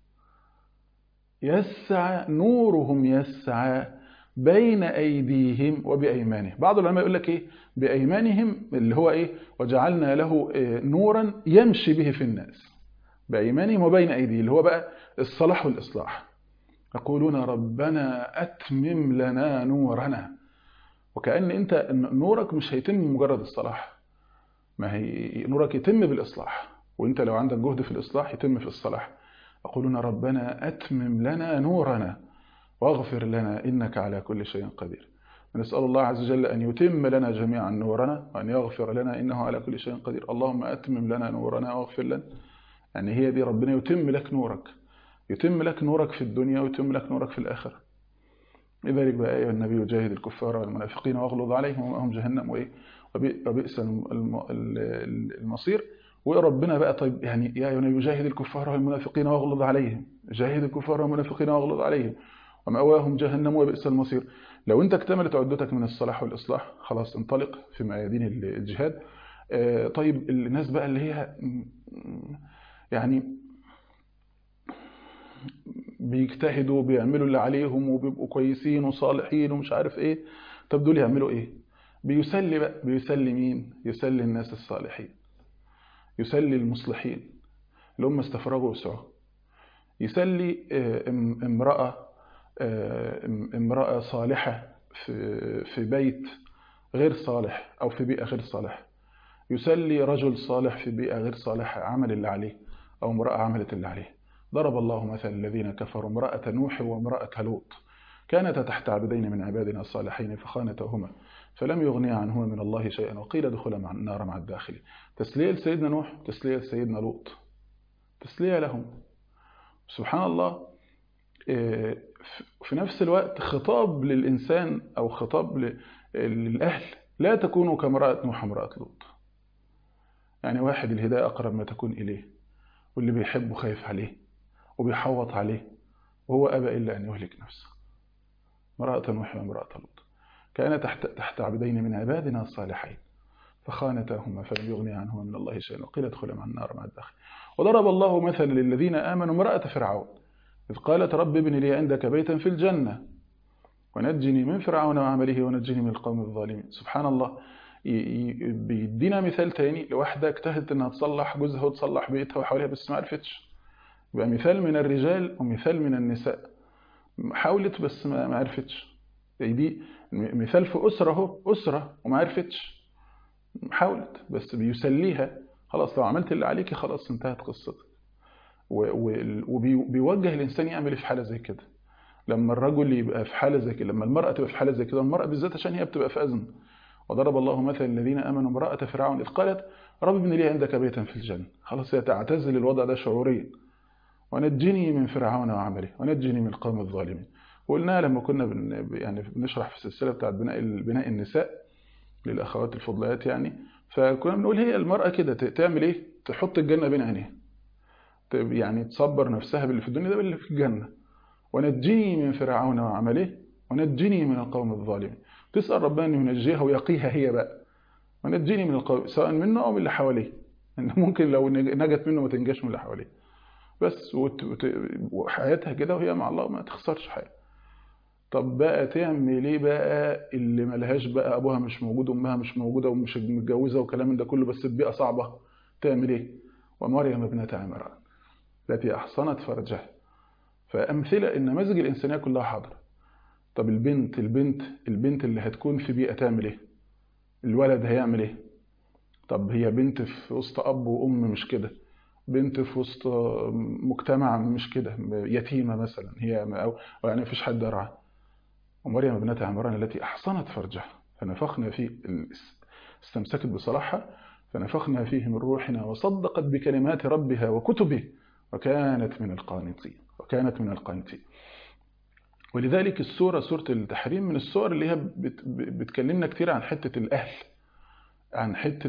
يسعى نورهم يسعى بين أيديهم وبأيمانهم بعض العلماء يقول لك إيه بأيمانهم اللي هو إيه وجعلنا له إيه نورا يمشي به في الناس بأيمانهم وبين أيديهم اللي هو بقى الصلاح والإصلاح يقولون ربنا أتمم لنا نورنا وكأن أنت نورك مش هيتم مجرد الصلاح ما هي نورك يتم بالإصلاح وانت لو عندك جهد في الإصلاح يتم في الصلاح يقولون ربنا أتمم لنا نورنا واغفر لنا إنك على كل شيء قدير نسأل الله عز وجل أن يتم لنا جميعا نورنا وأن يغفر لنا إنه على كل شيء قدير اللهم أتمم لنا نورنا واغفر لنا يعني هي دي ربنا يتم لك نورك يتم لك نورك في الدنيا ويتم لك نورك في الآخرة لذلك بقى أيها النبي جاهد الكفار والمنافقين واغلظ عليهم ومأهم جهنم وإيه وبئس المصير وربنا بقى طيب يعني يا أيها يجاهد الكفار والمنافقين واغلظ عليهم جاهد الكفار والمنافقين واغلظ عليهم ومأواهم جهنم وبئس المصير لو انت اكتملت عدتك من الصلاح والإصلاح خلاص انطلق في ميادين الجهاد طيب الناس بقى اللي هي يعني بيجتهدوا وبيعملوا اللي عليهم وبيبقوا كويسين وصالحين ومش عارف ايه طب دول يعملوا ايه بيسلي بقى بيسلي مين يسلي الناس الصالحين يسلي المصلحين اللي هم استفرغوا وسعوا يسلي امرأة امرأة صالحة في في بيت غير صالح أو في بيئة غير صالحة يسلي رجل صالح في بيئة غير صالحة عمل اللي عليه أو امرأة عملت اللي عليه ضرب الله مثل الذين كفروا امرأة نوح وامرأة لوط كانتا تحت عبدين من عبادنا الصالحين فخانتهما فلم يغنيا عنهما من الله شيئا وقيل ادخلا مع النار مع الداخل تسلية لسيدنا نوح تسلية لسيدنا لوط تسلية لهم سبحان الله في نفس الوقت خطاب للإنسان أو خطاب للأهل لا تكونوا كامرأة نوح امرأة لوط يعني واحد الهداية أقرب ما تكون إليه واللي بيحبه خايف عليه وبيحوط عليه وهو أبى إلا أن يهلك نفسه امرأة نوح وامرأة لوط كان تحت, تحت عبدين من عبادنا الصالحين فخانتاهما فلم يغني عنهما من الله شيئا وقيل ادخلا مع النار مع الداخل وضرب الله مثلا للذين آمنوا امرأة فرعون إذ قالت رب ابن لي عندك بيتا في الجنة ونجني من فرعون وعمله ونجني من القوم الظالمين سبحان الله بيدينا مثال تاني لواحدة اجتهدت انها تصلح جوزها وتصلح بيتها وحواليها بس ما عرفتش يبقى مثال من الرجال ومثال من النساء حاولت بس ما عرفتش دي مثال في أسرة اهو أسرة وما عرفتش حاولت بس بيسليها خلاص لو عملت اللي عليكي خلاص انتهت قصتك وبيوجه الإنسان يعمل في حالة زي كده لما الرجل يبقى في حالة زي كده لما المرأة تبقى في حالة زي كده المرأة بالذات عشان هي بتبقى في أزمة وضرب الله مثلا الذين امنوا امراه فرعون اذ قالت رب ابن لي عندك بيتا في الجنه خلاص هي تعتزل الوضع ده شعوريا ونجني من فرعون وعمله ونجني من القوم الظالمين وقلنا لما كنا بن يعني بنشرح في السلسله بتاعت بناء بناء النساء للاخوات الفضليات يعني فكنا بنقول هي المراه كده تعمل ايه تحط الجنه بين عينيها يعني تصبر نفسها باللي في الدنيا ده باللي في الجنه ونجني من فرعون وعمله ونجني من القوم الظالمين تسأل ربنا أن ينجيها ويقيها هي بقى ونجيني من القوم سواء منه أو من اللي حواليه إن ممكن لو نجت منه ما تنجاش من اللي حواليه بس وحياتها كده وهي مع الله ما تخسرش حاجة طب بقى تعمل ايه بقى اللي ملهاش بقى ابوها مش موجود امها مش موجوده ومش متجوزه وكلام من ده كله بس البيئه صعبه تعمل ايه ومريم ابنه عمران التي احصنت فرجها فامثله النماذج الانسانيه كلها حاضره طب البنت البنت البنت اللي هتكون في بيئة تعمل ايه الولد هيعمل ايه طب هي بنت في وسط اب وام مش كده بنت في وسط مجتمع مش كده يتيمة مثلا هي او يعني مفيش حد يرعاها ومريم ابنة عمران التي احصنت فرجها فنفخنا فيه استمسكت بصلاحها فنفخنا فيه من روحنا وصدقت بكلمات ربها وكتبه وكانت من القانتين وكانت من القانتين ولذلك السورة سورة التحريم من السور اللي هي بتكلمنا كتير عن حتة الأهل عن حتة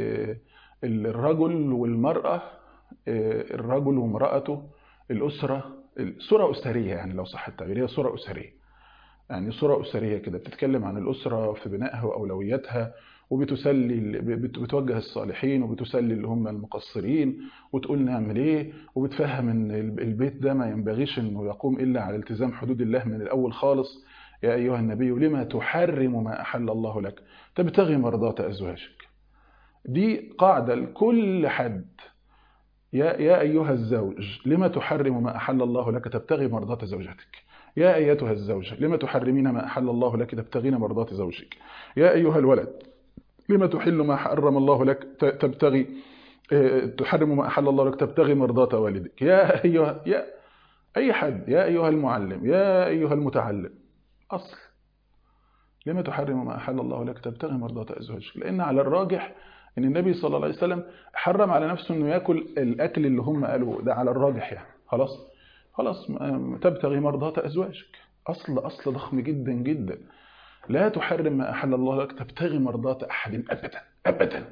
الرجل والمرأة الرجل وامرأته الأسرة سورة أسرية يعني لو صح التعبير هي سورة أسرية يعني سورة أسرية كده بتتكلم عن الأسرة في بنائها وأولوياتها وبتسلي بتوجه الصالحين وبتسلي اللي هم المقصرين وتقول نعمل ايه وبتفهم ان البيت ده ما ينبغيش انه يقوم الا على التزام حدود الله من الاول خالص يا ايها النبي لما تحرم ما احل الله لك تبتغي مرضات ازواجك دي قاعده لكل حد يا يا ايها الزوج لما تحرم ما احل الله لك تبتغي مرضات زوجتك يا ايتها الزوجه لما تحرمين ما احل الله لك تبتغين مرضات زوجك يا ايها الولد لما تحل ما حرم الله لك تبتغي تحرم ما أحل الله لك تبتغي مرضات والدك يا أيها يا أي حد يا أيها المعلم يا أيها المتعلم أصل لما تحرم ما أحل الله لك تبتغي مرضات أزواجك لأن على الراجح أن النبي صلى الله عليه وسلم حرم على نفسه أنه يأكل الأكل اللي هم قالوا ده على الراجح يعني خلاص خلاص تبتغي مرضات أزواجك أصل أصل ضخم جدا جدا لا تحرم ما أحل الله لك تبتغي مرضات أحد أبدا أبدا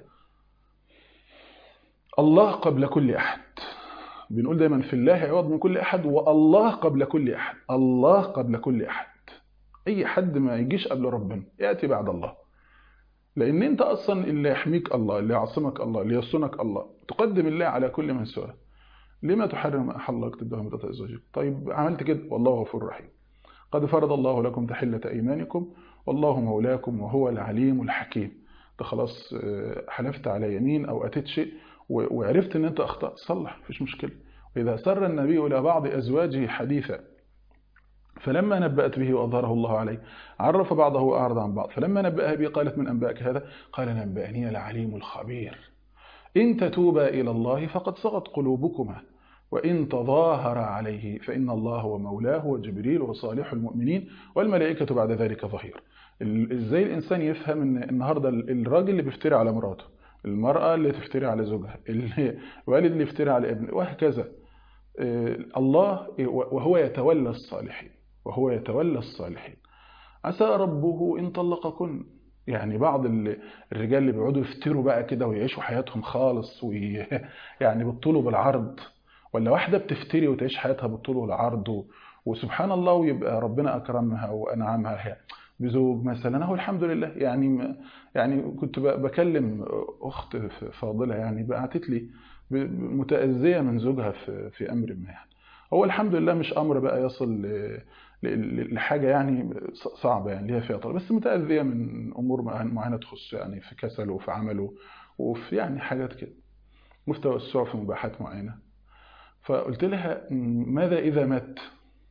الله قبل كل أحد بنقول دايما في الله عوض من كل أحد والله قبل كل أحد الله قبل كل أحد أي حد ما يجيش قبل ربنا يأتي بعد الله لأن أنت أصلا اللي يحميك الله اللي يعصمك الله اللي يصونك الله تقدم الله على كل من سواه لما تحرم ما أحل الله لك تبتغي مرضات أزواجك طيب عملت كده والله غفور رحيم قد فرض الله لكم تحلة أيمانكم والله مولاكم وهو العليم الحكيم انت خلاص حلفت على يمين او اتيت شيء وعرفت ان انت اخطات صلح مفيش مشكله إذا سر النبي إلى بعض أزواجه حديثا فلما نبأت به وأظهره الله عليه عرف بعضه وأعرض عن بعض فلما نبأها به قالت من أنبأك هذا قال نبأني العليم الخبير إن تتوبا إلى الله فقد صغت قلوبكما وإن تظاهر عليه فإن الله هو مولاه وجبريل وصالح المؤمنين والملائكة بعد ذلك ظهير إزاي الإنسان يفهم أن النهاردة الراجل اللي بيفتري على مراته المرأة اللي تفتري على زوجها الوالد اللي يفتري على ابنه وهكذا الله وهو يتولى الصالحين وهو يتولى الصالحين عسى ربه إن طلقكن يعني بعض الرجال اللي بيقعدوا يفتروا بقى كده ويعيشوا حياتهم خالص وي يعني بالطول بالعرض ولا واحدة بتفتري وتعيش حياتها بالطول والعرض وسبحان الله ويبقى ربنا أكرمها وأنعمها بزوج مثلا هو الحمد لله يعني يعني كنت بكلم أخت فاضلة يعني بعتت لي متأذية من زوجها في في أمر ما يعني هو الحمد لله مش أمر بقى يصل لحاجة يعني صعبة يعني ليها فيها طلب بس متأذية من أمور معينة تخص يعني في كسله وفي عمله وفي يعني حاجات كده مستوى السوء في مباحات معينة فقلت لها ماذا إذا مات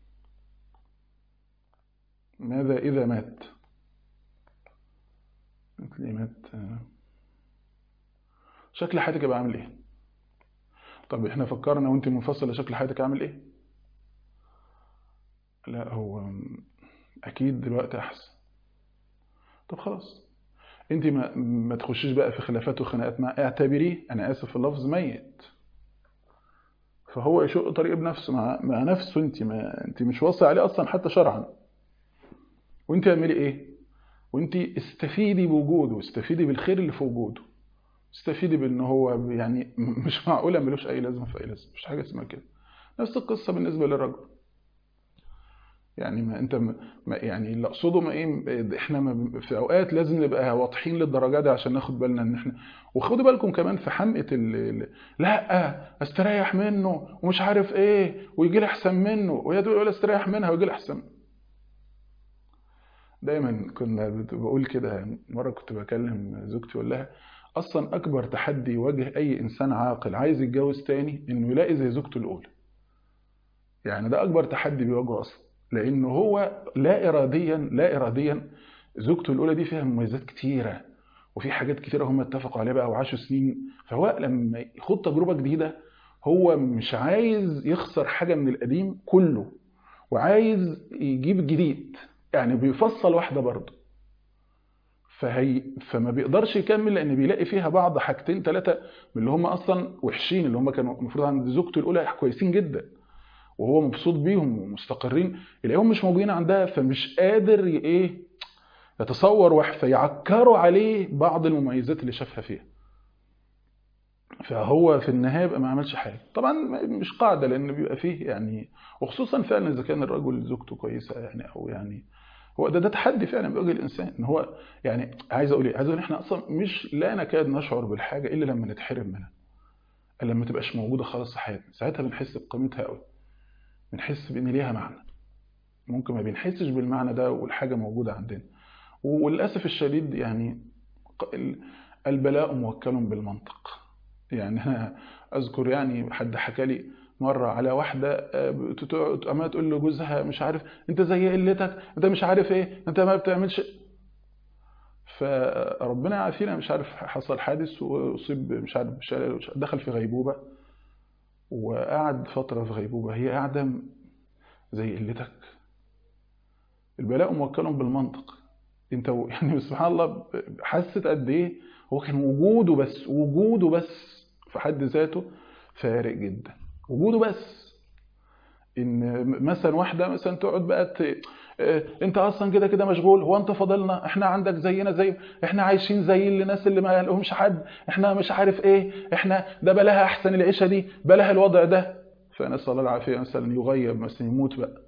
ماذا إذا مات قلت لي مات شكل حياتك يبقى عامل ايه طب احنا فكرنا وانت منفصله شكل حياتك عامل ايه لا هو اكيد دلوقتي احسن طب خلاص انت ما ما تخشيش بقى في خلافات وخناقات مع اعتبريه انا اسف في اللفظ ميت فهو يشق طريق بنفسه مع مع نفسه انت ما انت مش واصي عليه اصلا حتى شرعا وانت اعملي ايه وانت استفيدي بوجوده استفيدي بالخير اللي في وجوده استفيدي بان هو يعني مش معقوله ملوش اي لازمه في اي لازمه مش حاجه اسمها كده نفس القصه بالنسبه للرجل يعني ما انت ما يعني اللي اقصده ما ايه احنا ما في اوقات لازم نبقى واضحين للدرجه دي عشان ناخد بالنا ان احنا وخدوا بالكم كمان في حمقه ال... لا استريح منه ومش عارف ايه ويجي لي احسن منه وهي تقول ولا استريح منها ويجي لي احسن دايما كنا بقول كده مره كنت بكلم زوجتي اقول لها اصلا اكبر تحدي يواجه اي انسان عاقل عايز يتجوز تاني انه يلاقي زي زوجته الاولى يعني ده اكبر تحدي بيواجهه اصلا لان هو لا اراديا لا اراديا زوجته الاولى دي فيها مميزات كتيره وفي حاجات كتيره هم اتفقوا عليها بقى وعاشوا سنين فهو لما يخوض تجربه جديده هو مش عايز يخسر حاجه من القديم كله وعايز يجيب جديد يعني بيفصل واحده برضه فهي فما بيقدرش يكمل لان بيلاقي فيها بعض حاجتين ثلاثه من اللي هم اصلا وحشين اللي هم كانوا المفروض عند زوجته الاولى كويسين جدا وهو مبسوط بيهم ومستقرين يلاقيهم مش موجودين عندها فمش قادر ايه يتصور فيعكروا عليه بعض المميزات اللي شافها فيها فهو في النهايه يبقى ما عملش حاجه طبعا مش قاعده لان بيبقى فيه يعني وخصوصا فعلا اذا كان الرجل زوجته كويسه يعني او يعني هو ده ده تحدي فعلا بيواجه الانسان ان هو يعني عايز اقول ايه عايز اقول احنا اصلا مش لا نكاد نشعر بالحاجه الا لما نتحرم منها الا لما تبقاش موجوده خالص في حياتنا ساعتها بنحس بقيمتها قوي بنحس بان ليها معنى ممكن ما بنحسش بالمعنى ده والحاجه موجوده عندنا وللاسف الشديد يعني البلاء موكل بالمنطق يعني انا اذكر يعني حد حكى لي مرة على واحدة أما تقول له جوزها مش عارف أنت زي قلتك أنت مش عارف إيه أنت ما بتعملش فربنا يعافينا مش عارف حصل حادث وأصيب مش عارف دخل في غيبوبة وقعد فترة في غيبوبة هي قاعدة زي قلتك البلاء موكل بالمنطق انت يعني سبحان الله حست قد ايه هو كان وجوده بس وجوده بس في حد ذاته فارق جدا وجوده بس ان مثلا واحده مثلا تقعد بقى ت... انت اصلا كده كده مشغول هو انت فاضلنا احنا عندك زينا زي احنا عايشين زي الناس اللي ما لهمش حد احنا مش عارف ايه احنا ده بلاها احسن العيشه دي بلاها الوضع ده فنسال الله العافيه مثلا يغيب مثلا يموت بقى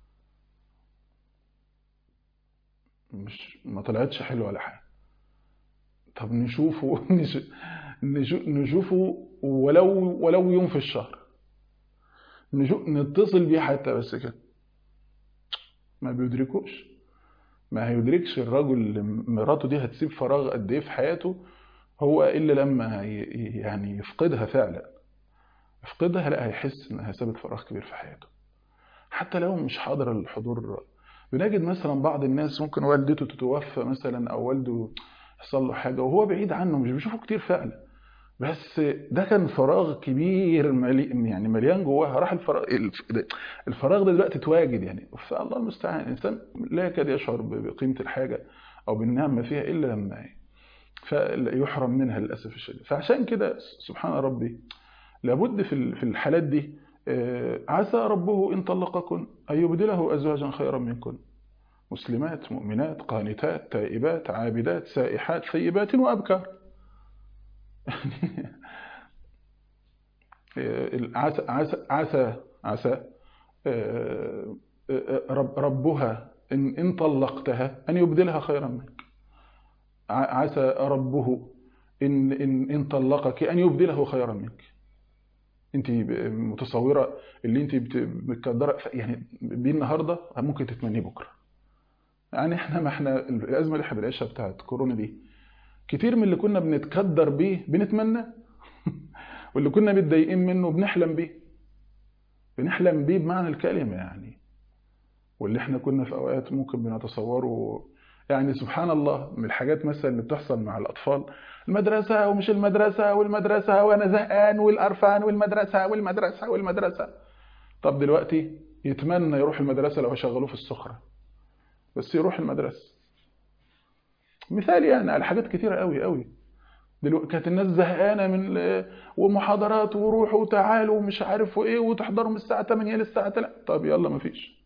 مش ما طلعتش حلوه ولا حاجه طب نشوفه نشوفه ولو ولو يوم في الشهر نتصل بيه حتى بس كده ما بيدركوش ما هيدركش الرجل اللي مراته دي هتسيب فراغ قد ايه في حياته هو الا لما يعني يفقدها فعلا يفقدها لا هيحس انها سابت فراغ كبير في حياته حتى لو مش حاضر الحضور بنجد مثلا بعض الناس ممكن والدته تتوفى مثلا او والده يحصل له حاجه وهو بعيد عنه مش بيشوفه كتير فعلا بس ده كان فراغ كبير ملي يعني مليان جواها راح الفراغ الفراغ ده دلوقتي اتواجد يعني فالله المستعان الانسان لا يكاد يشعر بقيمه الحاجه او بالنعمه فيها الا لما فيحرم منها للاسف الشديد فعشان كده سبحان ربي لابد في في الحالات دي عسى ربه ان طلقكن ان يبدله ازواجا خيرا منكن مسلمات مؤمنات قانتات تائبات عابدات سائحات ثيبات وابكار عسى عسى عسى عسى ربها إن, إن طلقتها أن يبدلها خيرا منك عسى ربه إن, إن, إن طلقك أن يبدله خيرا منك انت متصوره اللي انت متقدره يعني بيه النهارده ممكن تتمنيه بكره يعني احنا ما احنا الازمه اللي احنا بنعيشها بتاعت كورونا دي كتير من اللي كنا بنتقدر بيه بنتمناه واللي كنا متضايقين منه بنحلم بيه بنحلم بيه بمعنى الكلمه يعني واللي احنا كنا في اوقات ممكن بنتصوره يعني سبحان الله من الحاجات مثلا اللي بتحصل مع الاطفال المدرسه ومش المدرسه والمدرسه وانا زهقان والقرفان والمدرسه والمدرسه والمدرسه طب دلوقتي يتمنى يروح المدرسه لو شغلوه في السخره بس يروح المدرسه مثال يعني على حاجات كتيره قوي قوي دلوقتي كانت الناس زهقانه من ومحاضرات وروحوا وتعالوا ومش عارف وايه وتحضروا من الساعه 8 للساعه 3 طب يلا مفيش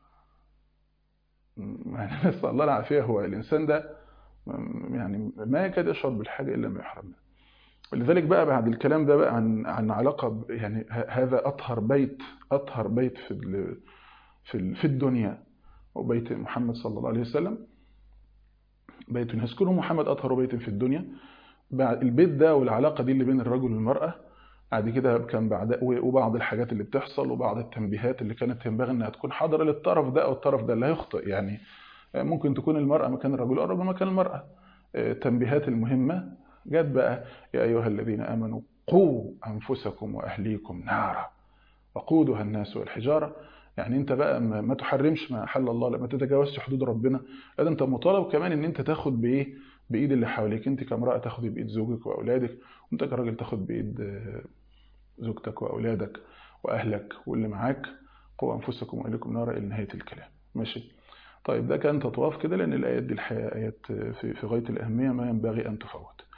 يعني نسال الله العافيه هو الانسان ده يعني ما يكاد يشعر بالحاجه الا ما يحرم منها ولذلك بقى بعد الكلام ده بقى عن عن علاقه يعني هذا اطهر بيت اطهر بيت في في في الدنيا وبيت محمد صلى الله عليه وسلم بيت يسكنه محمد اطهر بيت في الدنيا بعد البيت ده والعلاقه دي اللي بين الرجل والمراه بعد كده كان بعد وبعض الحاجات اللي بتحصل وبعض التنبيهات اللي كانت ينبغي انها تكون حاضره للطرف ده او الطرف ده اللي هيخطئ يعني ممكن تكون المرأة مكان الرجل أو الرجل مكان المرأة التنبيهات المهمة جت بقى يا أيها الذين آمنوا قوا أنفسكم وأهليكم نارا وقودها الناس والحجارة يعني انت بقى ما تحرمش ما حل الله لما تتجاوزش حدود ربنا لا انت مطالب كمان ان انت تاخد بايه بايد اللي حواليك انت كامراه تاخدي بايد زوجك واولادك وانت كراجل تاخد بايد زوجتك واولادك واهلك واللي معاك قوا انفسكم واهليكم نارا الى نهايه الكلام ماشي طيب ده كان تطواف كده لان الايات دي الحقيقه ايات في في غايه الاهميه ما ينبغي ان تفوت